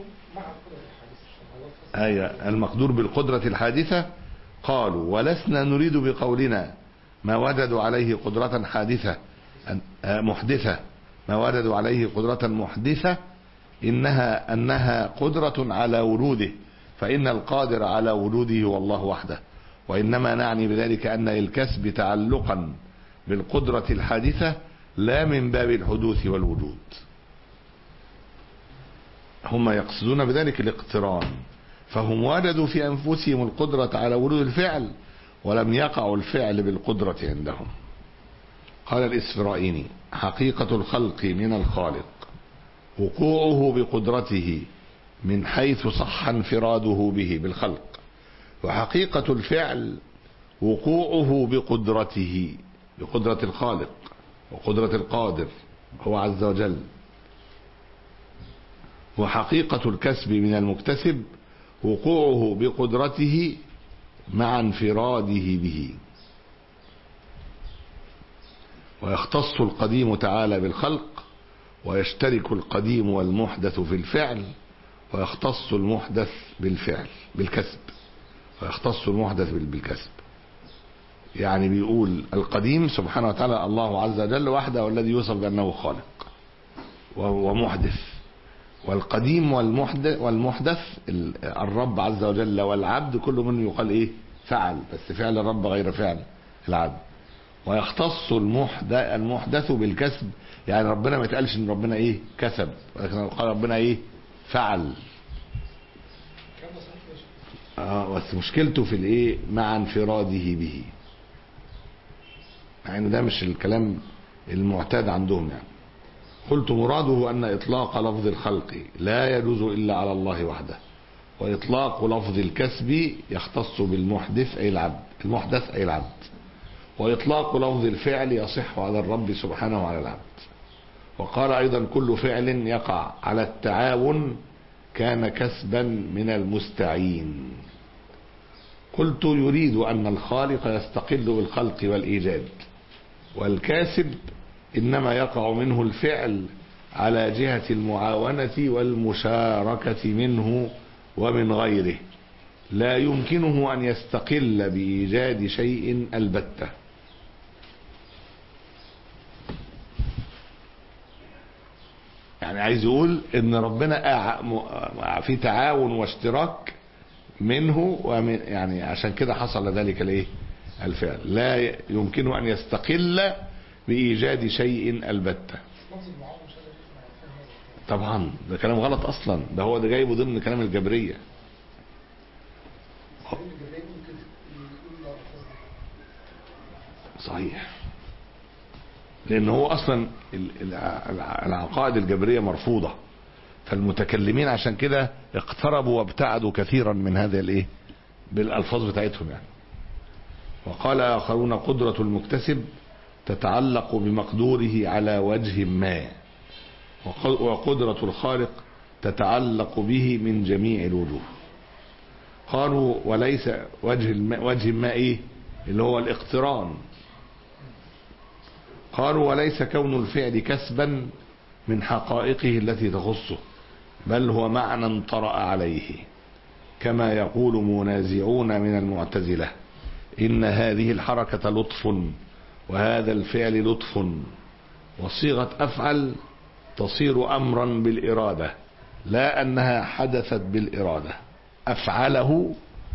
ايوه المقدور بالقدره الحادثه قالوا ولسنا نريد بقولنا ما وجدوا عليه قدرة حادثة محدثة ما وجدوا عليه قدرة محدثة إنها أنها قدرة على وجوده فإن القادر على وجوده هو الله وحده وإنما نعني بذلك أن للكسب تعلقا بالقدرة الحادثة لا من باب الحدوث والوجود هم يقصدون بذلك الاقتران فهم وجدوا في أنفسهم القدرة على وجود الفعل ولم يقع الفعل بالقدرة عندهم قال الإسفرائيني حقيقة الخلق من الخالق وقوعه بقدرته من حيث صح انفراده به بالخلق وحقيقة الفعل وقوعه بقدرته بقدرة الخالق وقدرة القادر هو عز وجل وحقيقة الكسب من المكتسب وقوعه بقدرته مع انفراده به ويختص القديم تعالى بالخلق ويشترك القديم والمحدث في الفعل ويختص المحدث بالفعل بالكسب ويختص المحدث بالكسب يعني بيقول القديم سبحانه وتعالى الله عز وجل وحده والذي يوصف بأنه خالق ومحدث والقديم والمحدث, والمحدث الرب عز وجل والعبد كل منه يقال ايه فعل بس فعل الرب غير فعل العبد ويختص المحدث, المحدث بالكسب يعني ربنا ما يتقالش ان ربنا ايه كسب ولكن قال ربنا ايه فعل اه بس مشكلته في الايه مع انفراده به مع ان ده مش الكلام المعتاد عندهم يعني قلت مراده أن إطلاق لفظ الخلق لا يجوز إلا على الله وحده وإطلاق لفظ الكسب يختص بالمحدث أي العبد المحدث أي العبد وإطلاق لفظ الفعل يصح على الرب سبحانه وعلى العبد وقال أيضا كل فعل يقع على التعاون كان كسبا من المستعين قلت يريد أن الخالق يستقل بالخلق والإيجاد والكاسب إنما يقع منه الفعل على جهة المعاونة والمشاركة منه ومن غيره لا يمكنه أن يستقل بإيجاد شيء البتة يعني عايز يقول ان ربنا أع- م- في تعاون واشتراك منه ومن يعني عشان كده حصل ذلك الايه الفعل لا يمكنه ان يستقل بايجاد شيء البته لفظ المعاون مش قادر يسمع الفهم هذا. طبعا ده كلام غلط اصلا ده هو ده جايبه ضمن كلام الجبريه لأن الجبريل ممكن يقول لا ألفاظ دي. صحيح لان هو اصلا ال- الع- الع- العقائد الجبريه مرفوضه فالمتكلمين عشان كده اقتربوا وابتعدوا كثيرا من هذا الايه بالالفاظ بتاعتهم يعني وقال اخرون قدره المكتسب تتعلق بمقدوره على وجه ما وق- وقدره الخالق تتعلق به من جميع الوجوه قالوا وليس وجه الماء وجه ما ايه اللي هو الاقتران قالوا وليس كون الفعل كسبا من حقائقه التي تخصه بل هو معنى طرأ عليه كما يقول منازعون من المعتزلة إن هذه الحركة لطف وهذا الفعل لطف وصيغة أفعل تصير أمرا بالإرادة لا أنها حدثت بالإرادة أفعله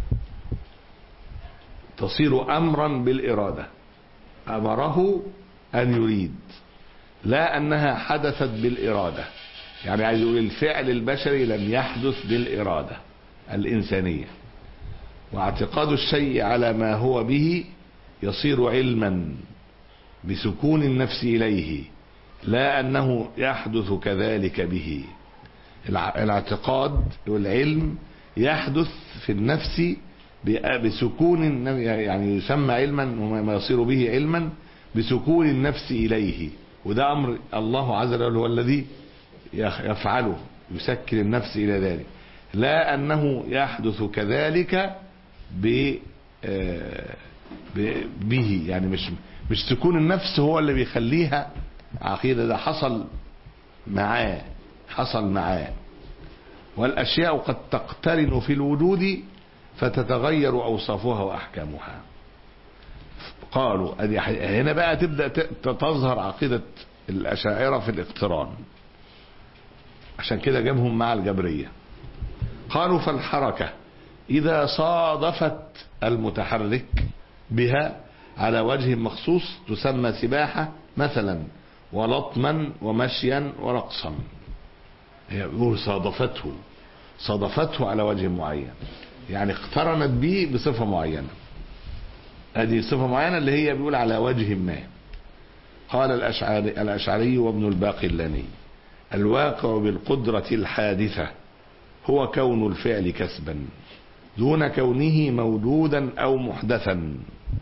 تصير أمرا بالإرادة أمره أن يريد لا أنها حدثت بالإرادة يعني عايز يقول الفعل البشري لم يحدث بالإرادة الإنسانية واعتقاد الشيء على ما هو به يصير علما بسكون النفس إليه لا أنه يحدث كذلك به الع- الاعتقاد والعلم يحدث في النفس ب- بسكون الن- يعني يسمى علما وما يصير به علما بسكون النفس إليه وده أمر الله عز وجل هو الذي يخ- يفعله يسكن النفس إلى ذلك لا أنه يحدث كذلك ب آه، ب- به يعني مش مش سكون النفس هو اللي بيخليها عقيدة ده حصل معاه حصل معاه والأشياء قد تقترن في الوجود فتتغير أوصافها وأحكامها قالوا أدي ح- هنا بقى تبدأ ت- تظهر عقيدة الأشاعرة في الاقتران عشان كده جابهم مع الجبرية قالوا فالحركة إذا صادفت المتحرك بها على وجه مخصوص تسمى سباحة مثلا ولطما ومشيا ورقصا هي يقول صادفته صادفته على وجه معين يعني اقترنت به بصفة معينة هذه صفة معينة اللي هي بيقول على وجه ما قال الأشعري, الأشعري وابن الباقلاني الواقع بالقدرة الحادثة هو كون الفعل كسبا دون كونه موجودا أو محدثا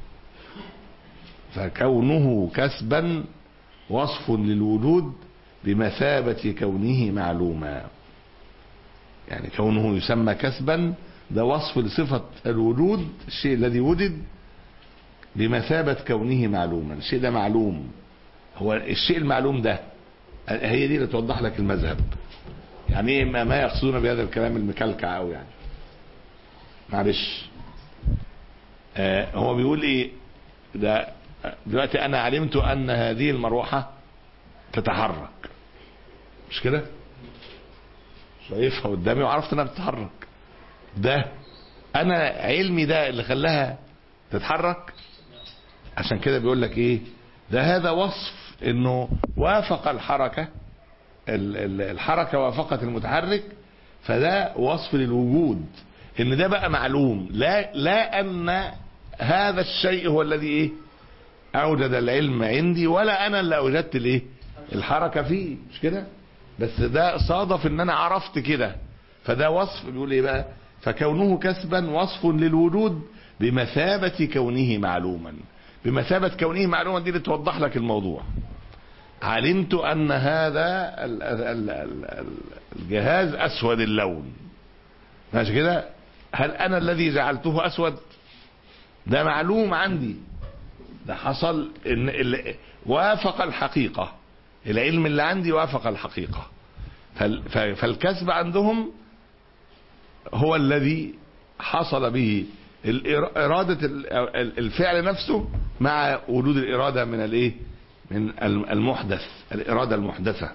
فكونه كسبا وصف للوجود بمثابة كونه معلوما يعني كونه يسمى كسبا ده وصف لصفة الوجود الشيء الذي وجد بمثابة كونه معلوما الشيء ده معلوم هو الشيء المعلوم ده هي دي اللي توضح لك المذهب يعني ايه ما, ما يقصدون بهذا الكلام المكلكع قوي يعني معلش آه هو بيقول ايه ده دلوقتي انا علمت ان هذه المروحه تتحرك مش كده شايفها قدامي وعرفت انها بتتحرك ده انا علمي ده اللي خلاها تتحرك عشان كده بيقول لك ايه ده هذا وصف انه وافق الحركه ال- ال- الحركه وافقت المتحرك فده وصف للوجود ان ده بقى معلوم لا لا ان هذا الشيء هو الذي ايه اوجد العلم عندي ولا انا اللي اوجدت الايه الحركه فيه مش كده بس ده صادف ان انا عرفت كده فده وصف بيقول ايه بقى فكونه كسبا وصف للوجود بمثابة كونه معلوما بمثابة كونه معلوما دي اللي توضح لك الموضوع علمت ان هذا ال- ال- ال- ال- الجهاز اسود اللون ماشي كده هل انا الذي جعلته اسود ده معلوم عندي ده حصل ان ال- وافق الحقيقة العلم اللي عندي وافق الحقيقة فال- ف- فالكسب عندهم هو الذي حصل به الإر- إرادة ال- ال- الفعل نفسه مع وجود الإرادة من الإيه من الم- المحدث الإرادة المحدثة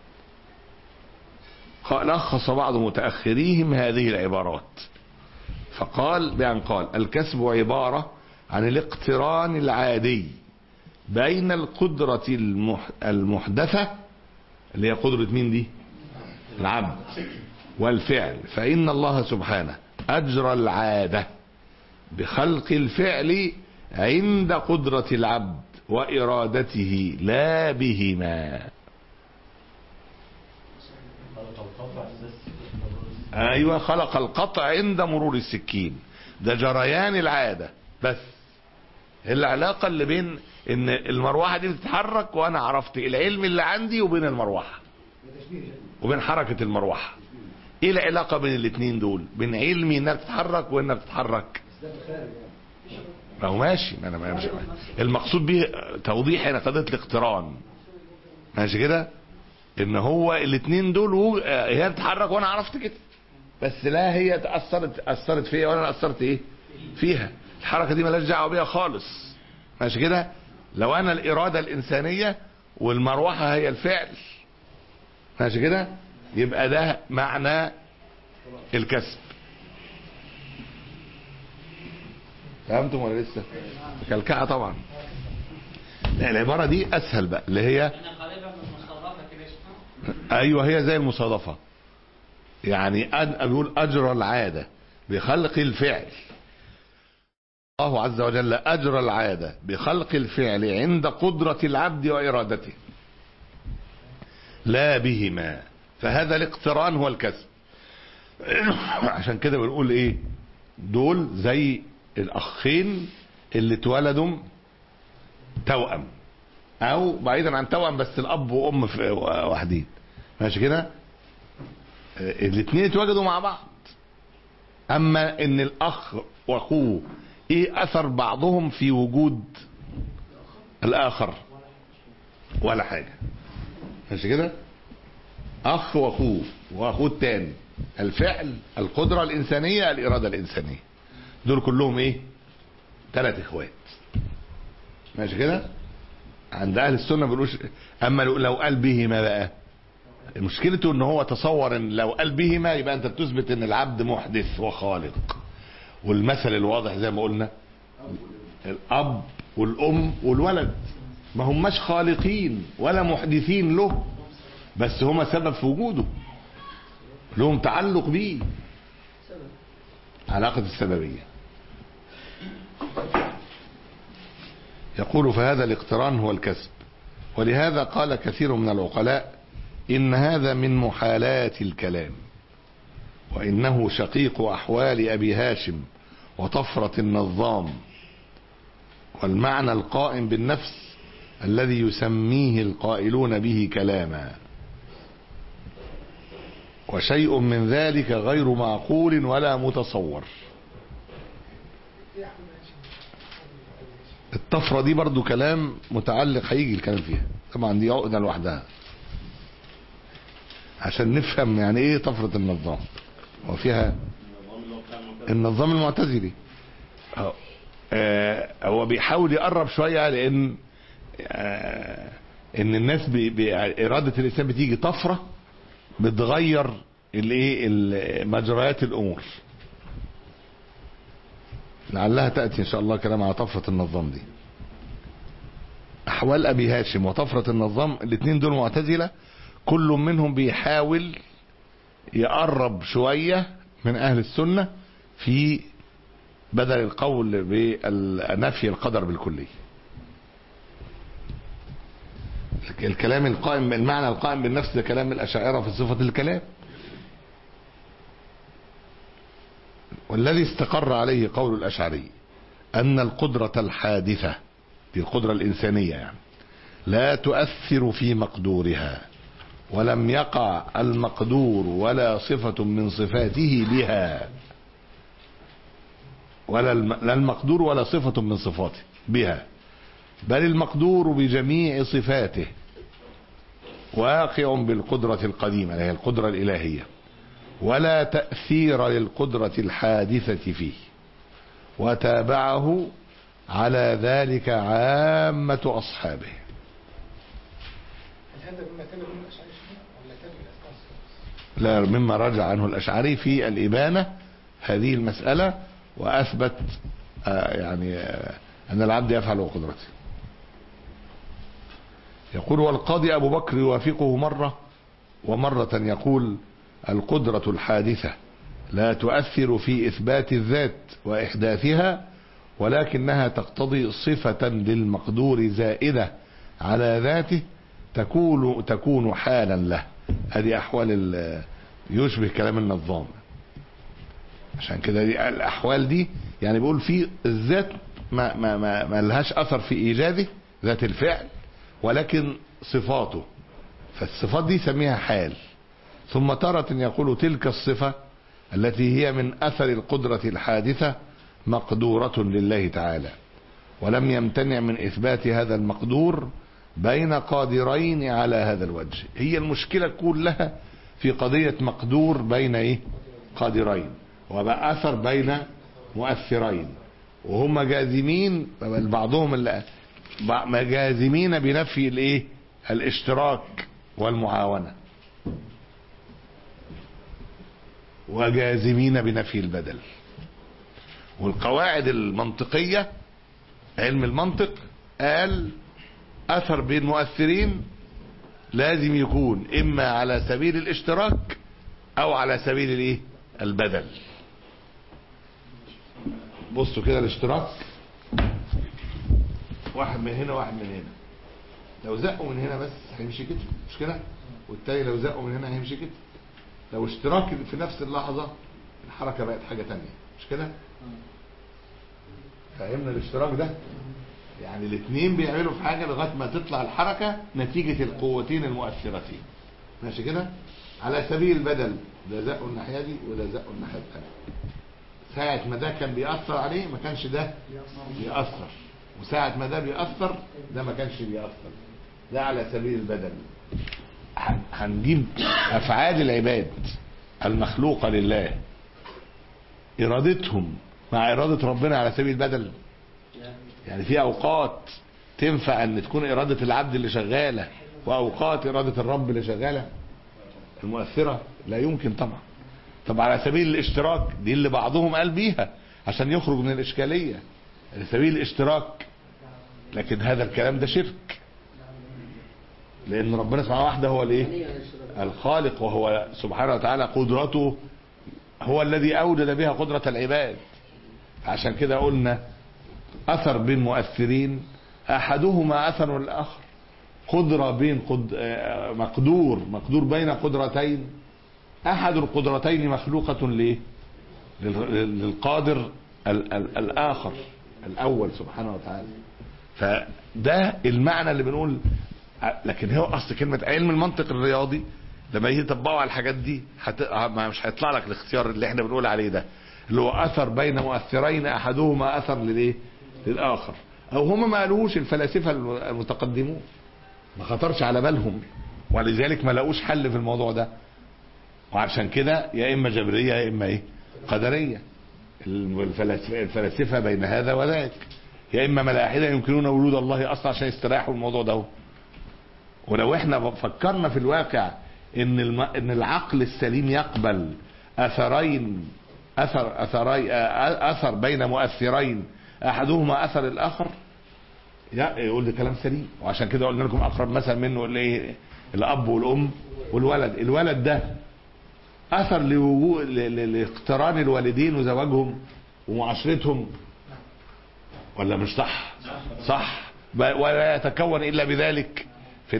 قال لخص بعض متأخريهم هذه العبارات فقال بأن قال الكسب عبارة عن الاقتران العادي بين القدرة المح المحدثة اللي هي قدرة مين دي العبد والفعل فإن الله سبحانه أجرى العادة بخلق الفعل عند قدرة العبد وإرادته لا بهما ايوه خلق القطع عند مرور السكين ده جريان العاده بس العلاقه اللي بين ان المروحه دي بتتحرك وانا عرفت العلم اللي عندي وبين المروحه وبين حركه المروحه ايه العلاقه بين الاثنين دول بين علمي انها بتتحرك وانها بتتحرك ما هو ماشي ما انا ما مش المقصود به توضيح هنا قضيه الاقتران ماشي كده ان هو الاثنين دول هو- هي بتتحرك وانا عرفت كده بس لا هي تاثرت اثرت فيا وانا اثرت ايه فيها الحركه دي مالهاش دعوه بيها خالص ماشي كده لو انا الاراده الانسانيه والمروحه هي الفعل ماشي كده يبقى ده معنى الكسب فهمتم ولا لسه كلكعه طبعا لا العباره دي اسهل بقى اللي هي انا قريبه من المصادفه كده اسمها ايوه هي زي المصادفه يعني أد- بيقول اجرى العاده بخلق الفعل الله عز وجل اجرى العاده بخلق الفعل عند قدره العبد وارادته لا بهما فهذا الاقتران هو الكسب عشان كده بنقول ايه دول زي الاخين اللي اتولدوا توأم او بعيدا عن توأم بس الاب وام في- واحدين ماشي كده الاثنين اتوجدوا مع بعض اما ان الاخ واخوه ايه اثر بعضهم في وجود الاخر ولا حاجه ماشي كده اخ واخوه واخوه التاني الفعل القدره الانسانيه الاراده الانسانيه دول كلهم ايه ثلاث اخوات ماشي كده عند اهل السنه ما بيقولوش اما لو لو قال بهما بقى مشكلته ان هو تصور ان لو قال بهما يبقى انت بتثبت ان العبد محدث وخالق والمثل الواضح زي ما قلنا الاب والام والولد ما هماش خالقين ولا محدثين له بس هما سبب في وجوده لهم تعلق بيه علاقة السببية يقول فهذا الاقتران هو الكسب ولهذا قال كثير من العقلاء إن هذا من محالات الكلام وإنه شقيق أحوال أبي هاشم وطفرة النظام والمعنى القائم بالنفس الذي يسميه القائلون به كلاما وشيء من ذلك غير معقول ولا متصور الطفرة دي برضو كلام متعلق هيجي الكلام فيها طبعا دي عقدة لوحدها عشان نفهم يعني ايه طفرة النظام وفيها النظام المعتزلي أهو. آه، هو بيحاول يقرب شوية لان آه، ان الناس بي بي ارادة الانسان بتيجي طفرة بتغير الايه ال- مجريات الامور لعلها تأتي ان شاء الله كلام على طفرة النظام دي احوال ابي هاشم وطفرة النظام الاثنين دول معتزلة كل منهم بيحاول يقرب شوية من اهل السنة في بدل القول بنفي القدر بالكلية الكلام القائم المعنى القائم بالنفس ده كلام الاشاعره في صفه الكلام والذي استقر عليه قول الاشعري ان القدره الحادثه دي القدره الانسانيه يعني لا تؤثر في مقدورها ولم يقع المقدور ولا صفه من صفاته بها ولا الم... لا المقدور ولا صفه من صفاته بها بل المقدور بجميع صفاته واقع بالقدرة القديمة اللي هي القدرة الإلهية ولا تأثير للقدرة الحادثة فيه وتابعه على ذلك عامة أصحابه هل هذا مما كان من الاشعري شيء ولا كان من الاسماء لا مما رجع عنه الأشعري في الإبانة هذه المسألة وأثبت آه، يعني آه، أن العبد يفعل بقدرته يقول والقاضي أبو بكر يوافقه مرة ومرة يقول القدرة الحادثة لا تؤثر في إثبات الذات وإحداثها ولكنها تقتضي صفة للمقدور زائدة على ذاته تكون تكون حالا له هذه أحوال ال- يشبه كلام النظام عشان كده دي الأحوال دي يعني بيقول في الذات ما, ما, ما, ما لهاش أثر في إيجاده ذات الفعل ولكن صفاته فالصفات دي سميها حال ثم تارة يقول تلك الصفة التي هي من أثر القدرة الحادثة مقدورة لله تعالى ولم يمتنع من إثبات هذا المقدور بين قادرين على هذا الوجه هي المشكلة كلها في قضية مقدور بين إيه؟ قادرين وبقى أثر بين مؤثرين وهم جازمين بل بعضهم اللي بع- جازمين بنفي الايه الاشتراك والمعاونة وجازمين بنفي البدل والقواعد المنطقية علم المنطق قال اثر بين مؤثرين لازم يكون اما على سبيل الاشتراك او على سبيل الايه البدل بصوا كده الاشتراك واحد من هنا واحد من هنا لو زقوا من هنا بس هيمشي كده مش كده والتاني لو زقوا من هنا هيمشي كده لو اشتراك في نفس اللحظة الحركة بقت حاجة تانية مش كده فهمنا الاشتراك ده يعني الاثنين بيعملوا في حاجة لغاية ما تطلع الحركة نتيجة القوتين المؤثرتين ماشي كده على سبيل البدل ده زقوا الناحية دي وده زقوا الناحية التانية ساعة ما ده كان بيأثر عليه ما كانش ده بيأثر وساعة ما ده بيأثر ده ما كانش بيأثر ده على سبيل البدل هن- هنجيب أفعال العباد المخلوقة لله إرادتهم مع إرادة ربنا على سبيل البدل يعني في أوقات تنفع أن تكون إرادة العبد اللي شغالة وأوقات إرادة الرب اللي شغالة المؤثرة لا يمكن طبعا طب على سبيل الاشتراك دي اللي بعضهم قال بيها عشان يخرج من الإشكالية على سبيل الاشتراك لكن هذا الكلام ده شرك لأن ربنا سبحانه وحده هو الإيه الخالق وهو سبحانه وتعالى قدرته هو الذي أوجد بها قدرة العباد عشان كده قلنا أثر بين مؤثرين أحدهما أثر الآخر قدرة بين قد... آه، مقدور مقدور بين قدرتين أحد القدرتين مخلوقة ليه لل- للقادر ال... ال... الآخر الأول سبحانه وتعالى فده المعنى اللي بنقول ع- لكن هو أصل كلمة علم المنطق الرياضي لما يجي يطبقوا على الحاجات دي هت... ما مش هيطلع لك الاختيار اللي احنا بنقول عليه ده اللي هو أثر بين مؤثرين أحدهما أثر للإيه للآخر أو هم ما قالوش الفلاسفة المتقدمون ما خطرش على بالهم ولذلك ما لقوش حل في الموضوع ده وعشان كده يا اما جبريه يا اما ايه قدريه الفلاسفه الفلاسفه بين هذا وذاك يا اما ملاحده يمكنون وجود الله اصلا عشان يستريحوا الموضوع ده ولو احنا فكرنا في الواقع ان الم... ان العقل السليم يقبل اثرين اثر اثري اثر بين مؤثرين احدهما اثر الاخر لا يقول ده كلام سليم وعشان كده قلنا لكم اقرب مثل منه الايه الاب والام والولد الولد ده اثر لوجود ل- ل- لاقتران الوالدين وزواجهم ومعاشرتهم ولا مش صح صح ب- ولا يتكون الا بذلك في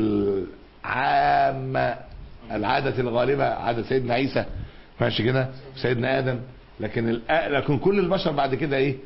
العامة العادة الغالبة عادة سيدنا عيسى ماشي كده سيدنا ادم لكن الأ- لكن كل البشر بعد كده ايه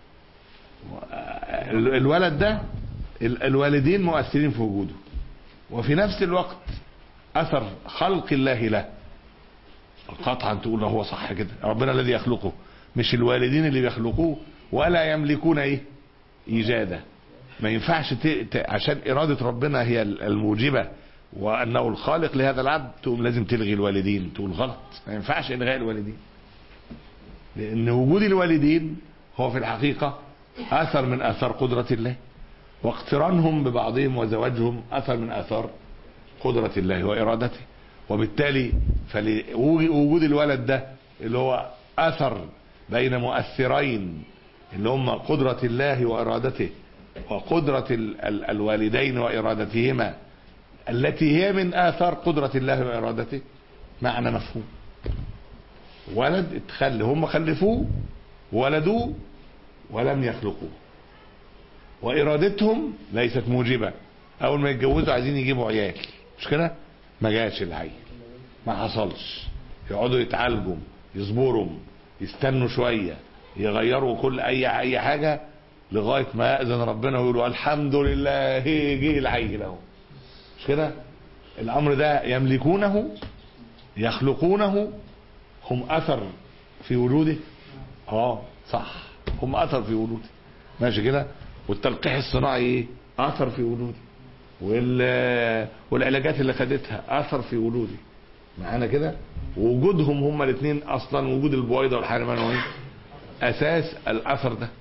ال- الولد ده ال- الوالدين مؤثرين في وجوده وفي نفس الوقت اثر خلق الله له قطعا تقول هو صح كده ربنا الذي يخلقه مش الوالدين اللي بيخلقوه ولا يملكون ايه ايجاده ما ينفعش ت... ت... عشان اراده ربنا هي الموجبه وأنه الخالق لهذا العبد تقوم لازم تلغي الوالدين تقول غلط ما ينفعش إلغاء الوالدين لأن وجود الوالدين هو في الحقيقة أثر من آثار قدرة الله واقترانهم ببعضهم وزواجهم أثر من آثار قدرة الله وإرادته وبالتالي وجود الولد ده اللي هو أثر بين مؤثرين اللي هم قدرة الله وإرادته وقدرة ال ال الوالدين وإرادتهما التي هي من آثار قدرة الله وإرادته معنى مفهوم ولد اتخل هم خلفوه ولدوه ولم يخلقوه وإرادتهم ليست موجبة أول ما يتجوزوا عايزين يجيبوا عيال مش كده ما جاش العيل ما حصلش يقعدوا يتعالجوا يصبروا يستنوا شوية يغيروا كل أي أي حاجة لغاية ما يأذن ربنا ويقولوا الحمد لله جه العيل اهو مش كده الأمر ده يملكونه يخلقونه هم أثر في وجوده اه صح هم أثر في وجوده ماشي كده والتلقيح الصناعي ايه اثر في وجودي وال والعلاجات اللي خدتها اثر في وجودي معانا كده ووجودهم هما الاثنين اصلا وجود البويضه والحيوان اساس الاثر ده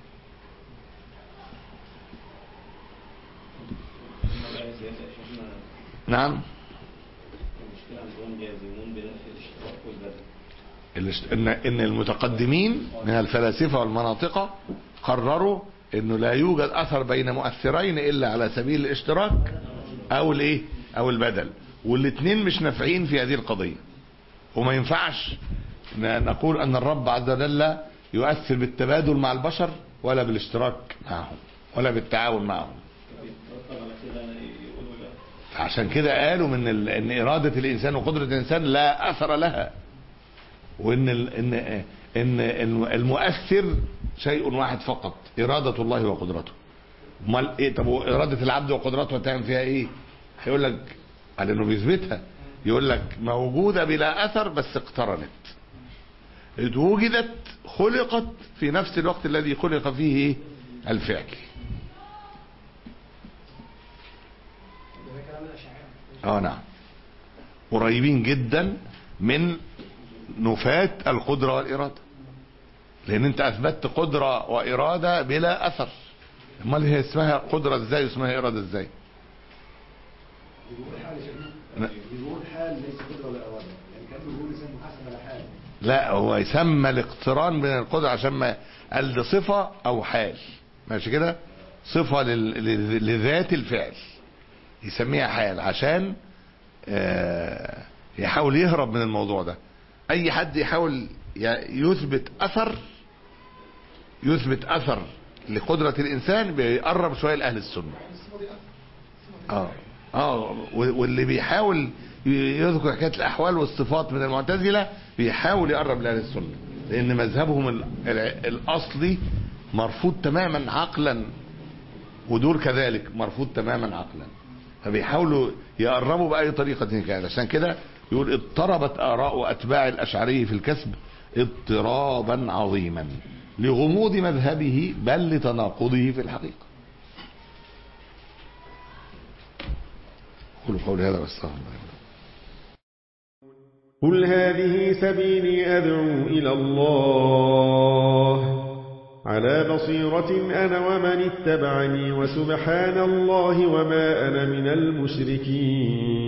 نعم ان ان المتقدمين من الفلاسفه والمناطقه قرروا انه لا يوجد اثر بين مؤثرين الا على سبيل الاشتراك او الايه او البدل والاثنين مش نافعين في هذه القضيه وما ينفعش نقول ان الرب عز وجل يؤثر بالتبادل مع البشر ولا بالاشتراك معهم ولا بالتعاون معهم عشان كده قالوا من ال... ان اراده الانسان وقدره الانسان لا اثر لها وان ال... ان ان المؤثر شيء واحد فقط إرادة الله وقدرته امال ايه طب إرادة العبد وقدرته هتعمل فيها ايه هيقول لك على انه بيثبتها يقول لك موجودة بلا أثر بس اقترنت إذ وجدت خلقت في نفس الوقت الذي خلق فيه ايه الفعل اه نعم قريبين جدا من نفاة القدرة والإرادة لأن أنت أثبتت قدرة وإرادة بلا أثر امال هي اسمها قدرة ازاي واسمها إرادة ازاي بيقول حال يا شيخنا بيقول حال ليس قدرة ولا إرادة يعني كان بيقول لسان محاسب على حال لا هو يسمى الاقتران بين القدرة عشان ما قال ده صفة أو حال ماشي كده صفة لل- لل- لذات الفعل يسميها حال عشان آه، يحاول يهرب من الموضوع ده اي حد يحاول ي- يثبت اثر يثبت اثر لقدرة الانسان بيقرب شوية لاهل السنة اه اه و- واللي بيحاول ي- يذكر حكاية الاحوال والصفات من المعتزلة بيحاول يقرب لاهل السنة لان مذهبهم ال- ال- الاصلي مرفوض تماما عقلا ودول كذلك مرفوض تماما عقلا فبيحاولوا يقربوا بأي طريقة كانت عشان كده يقول اضطربت آراء أتباع الأشعري في الكسب اضطرابا عظيما لغموض مذهبه بل لتناقضه في الحقيقة قولوا قولي هذا واستغفر الله قل هذه سبيلي أدعو إلى الله على بصيرة أنا ومن اتبعني وسبحان الله وما أنا من المشركين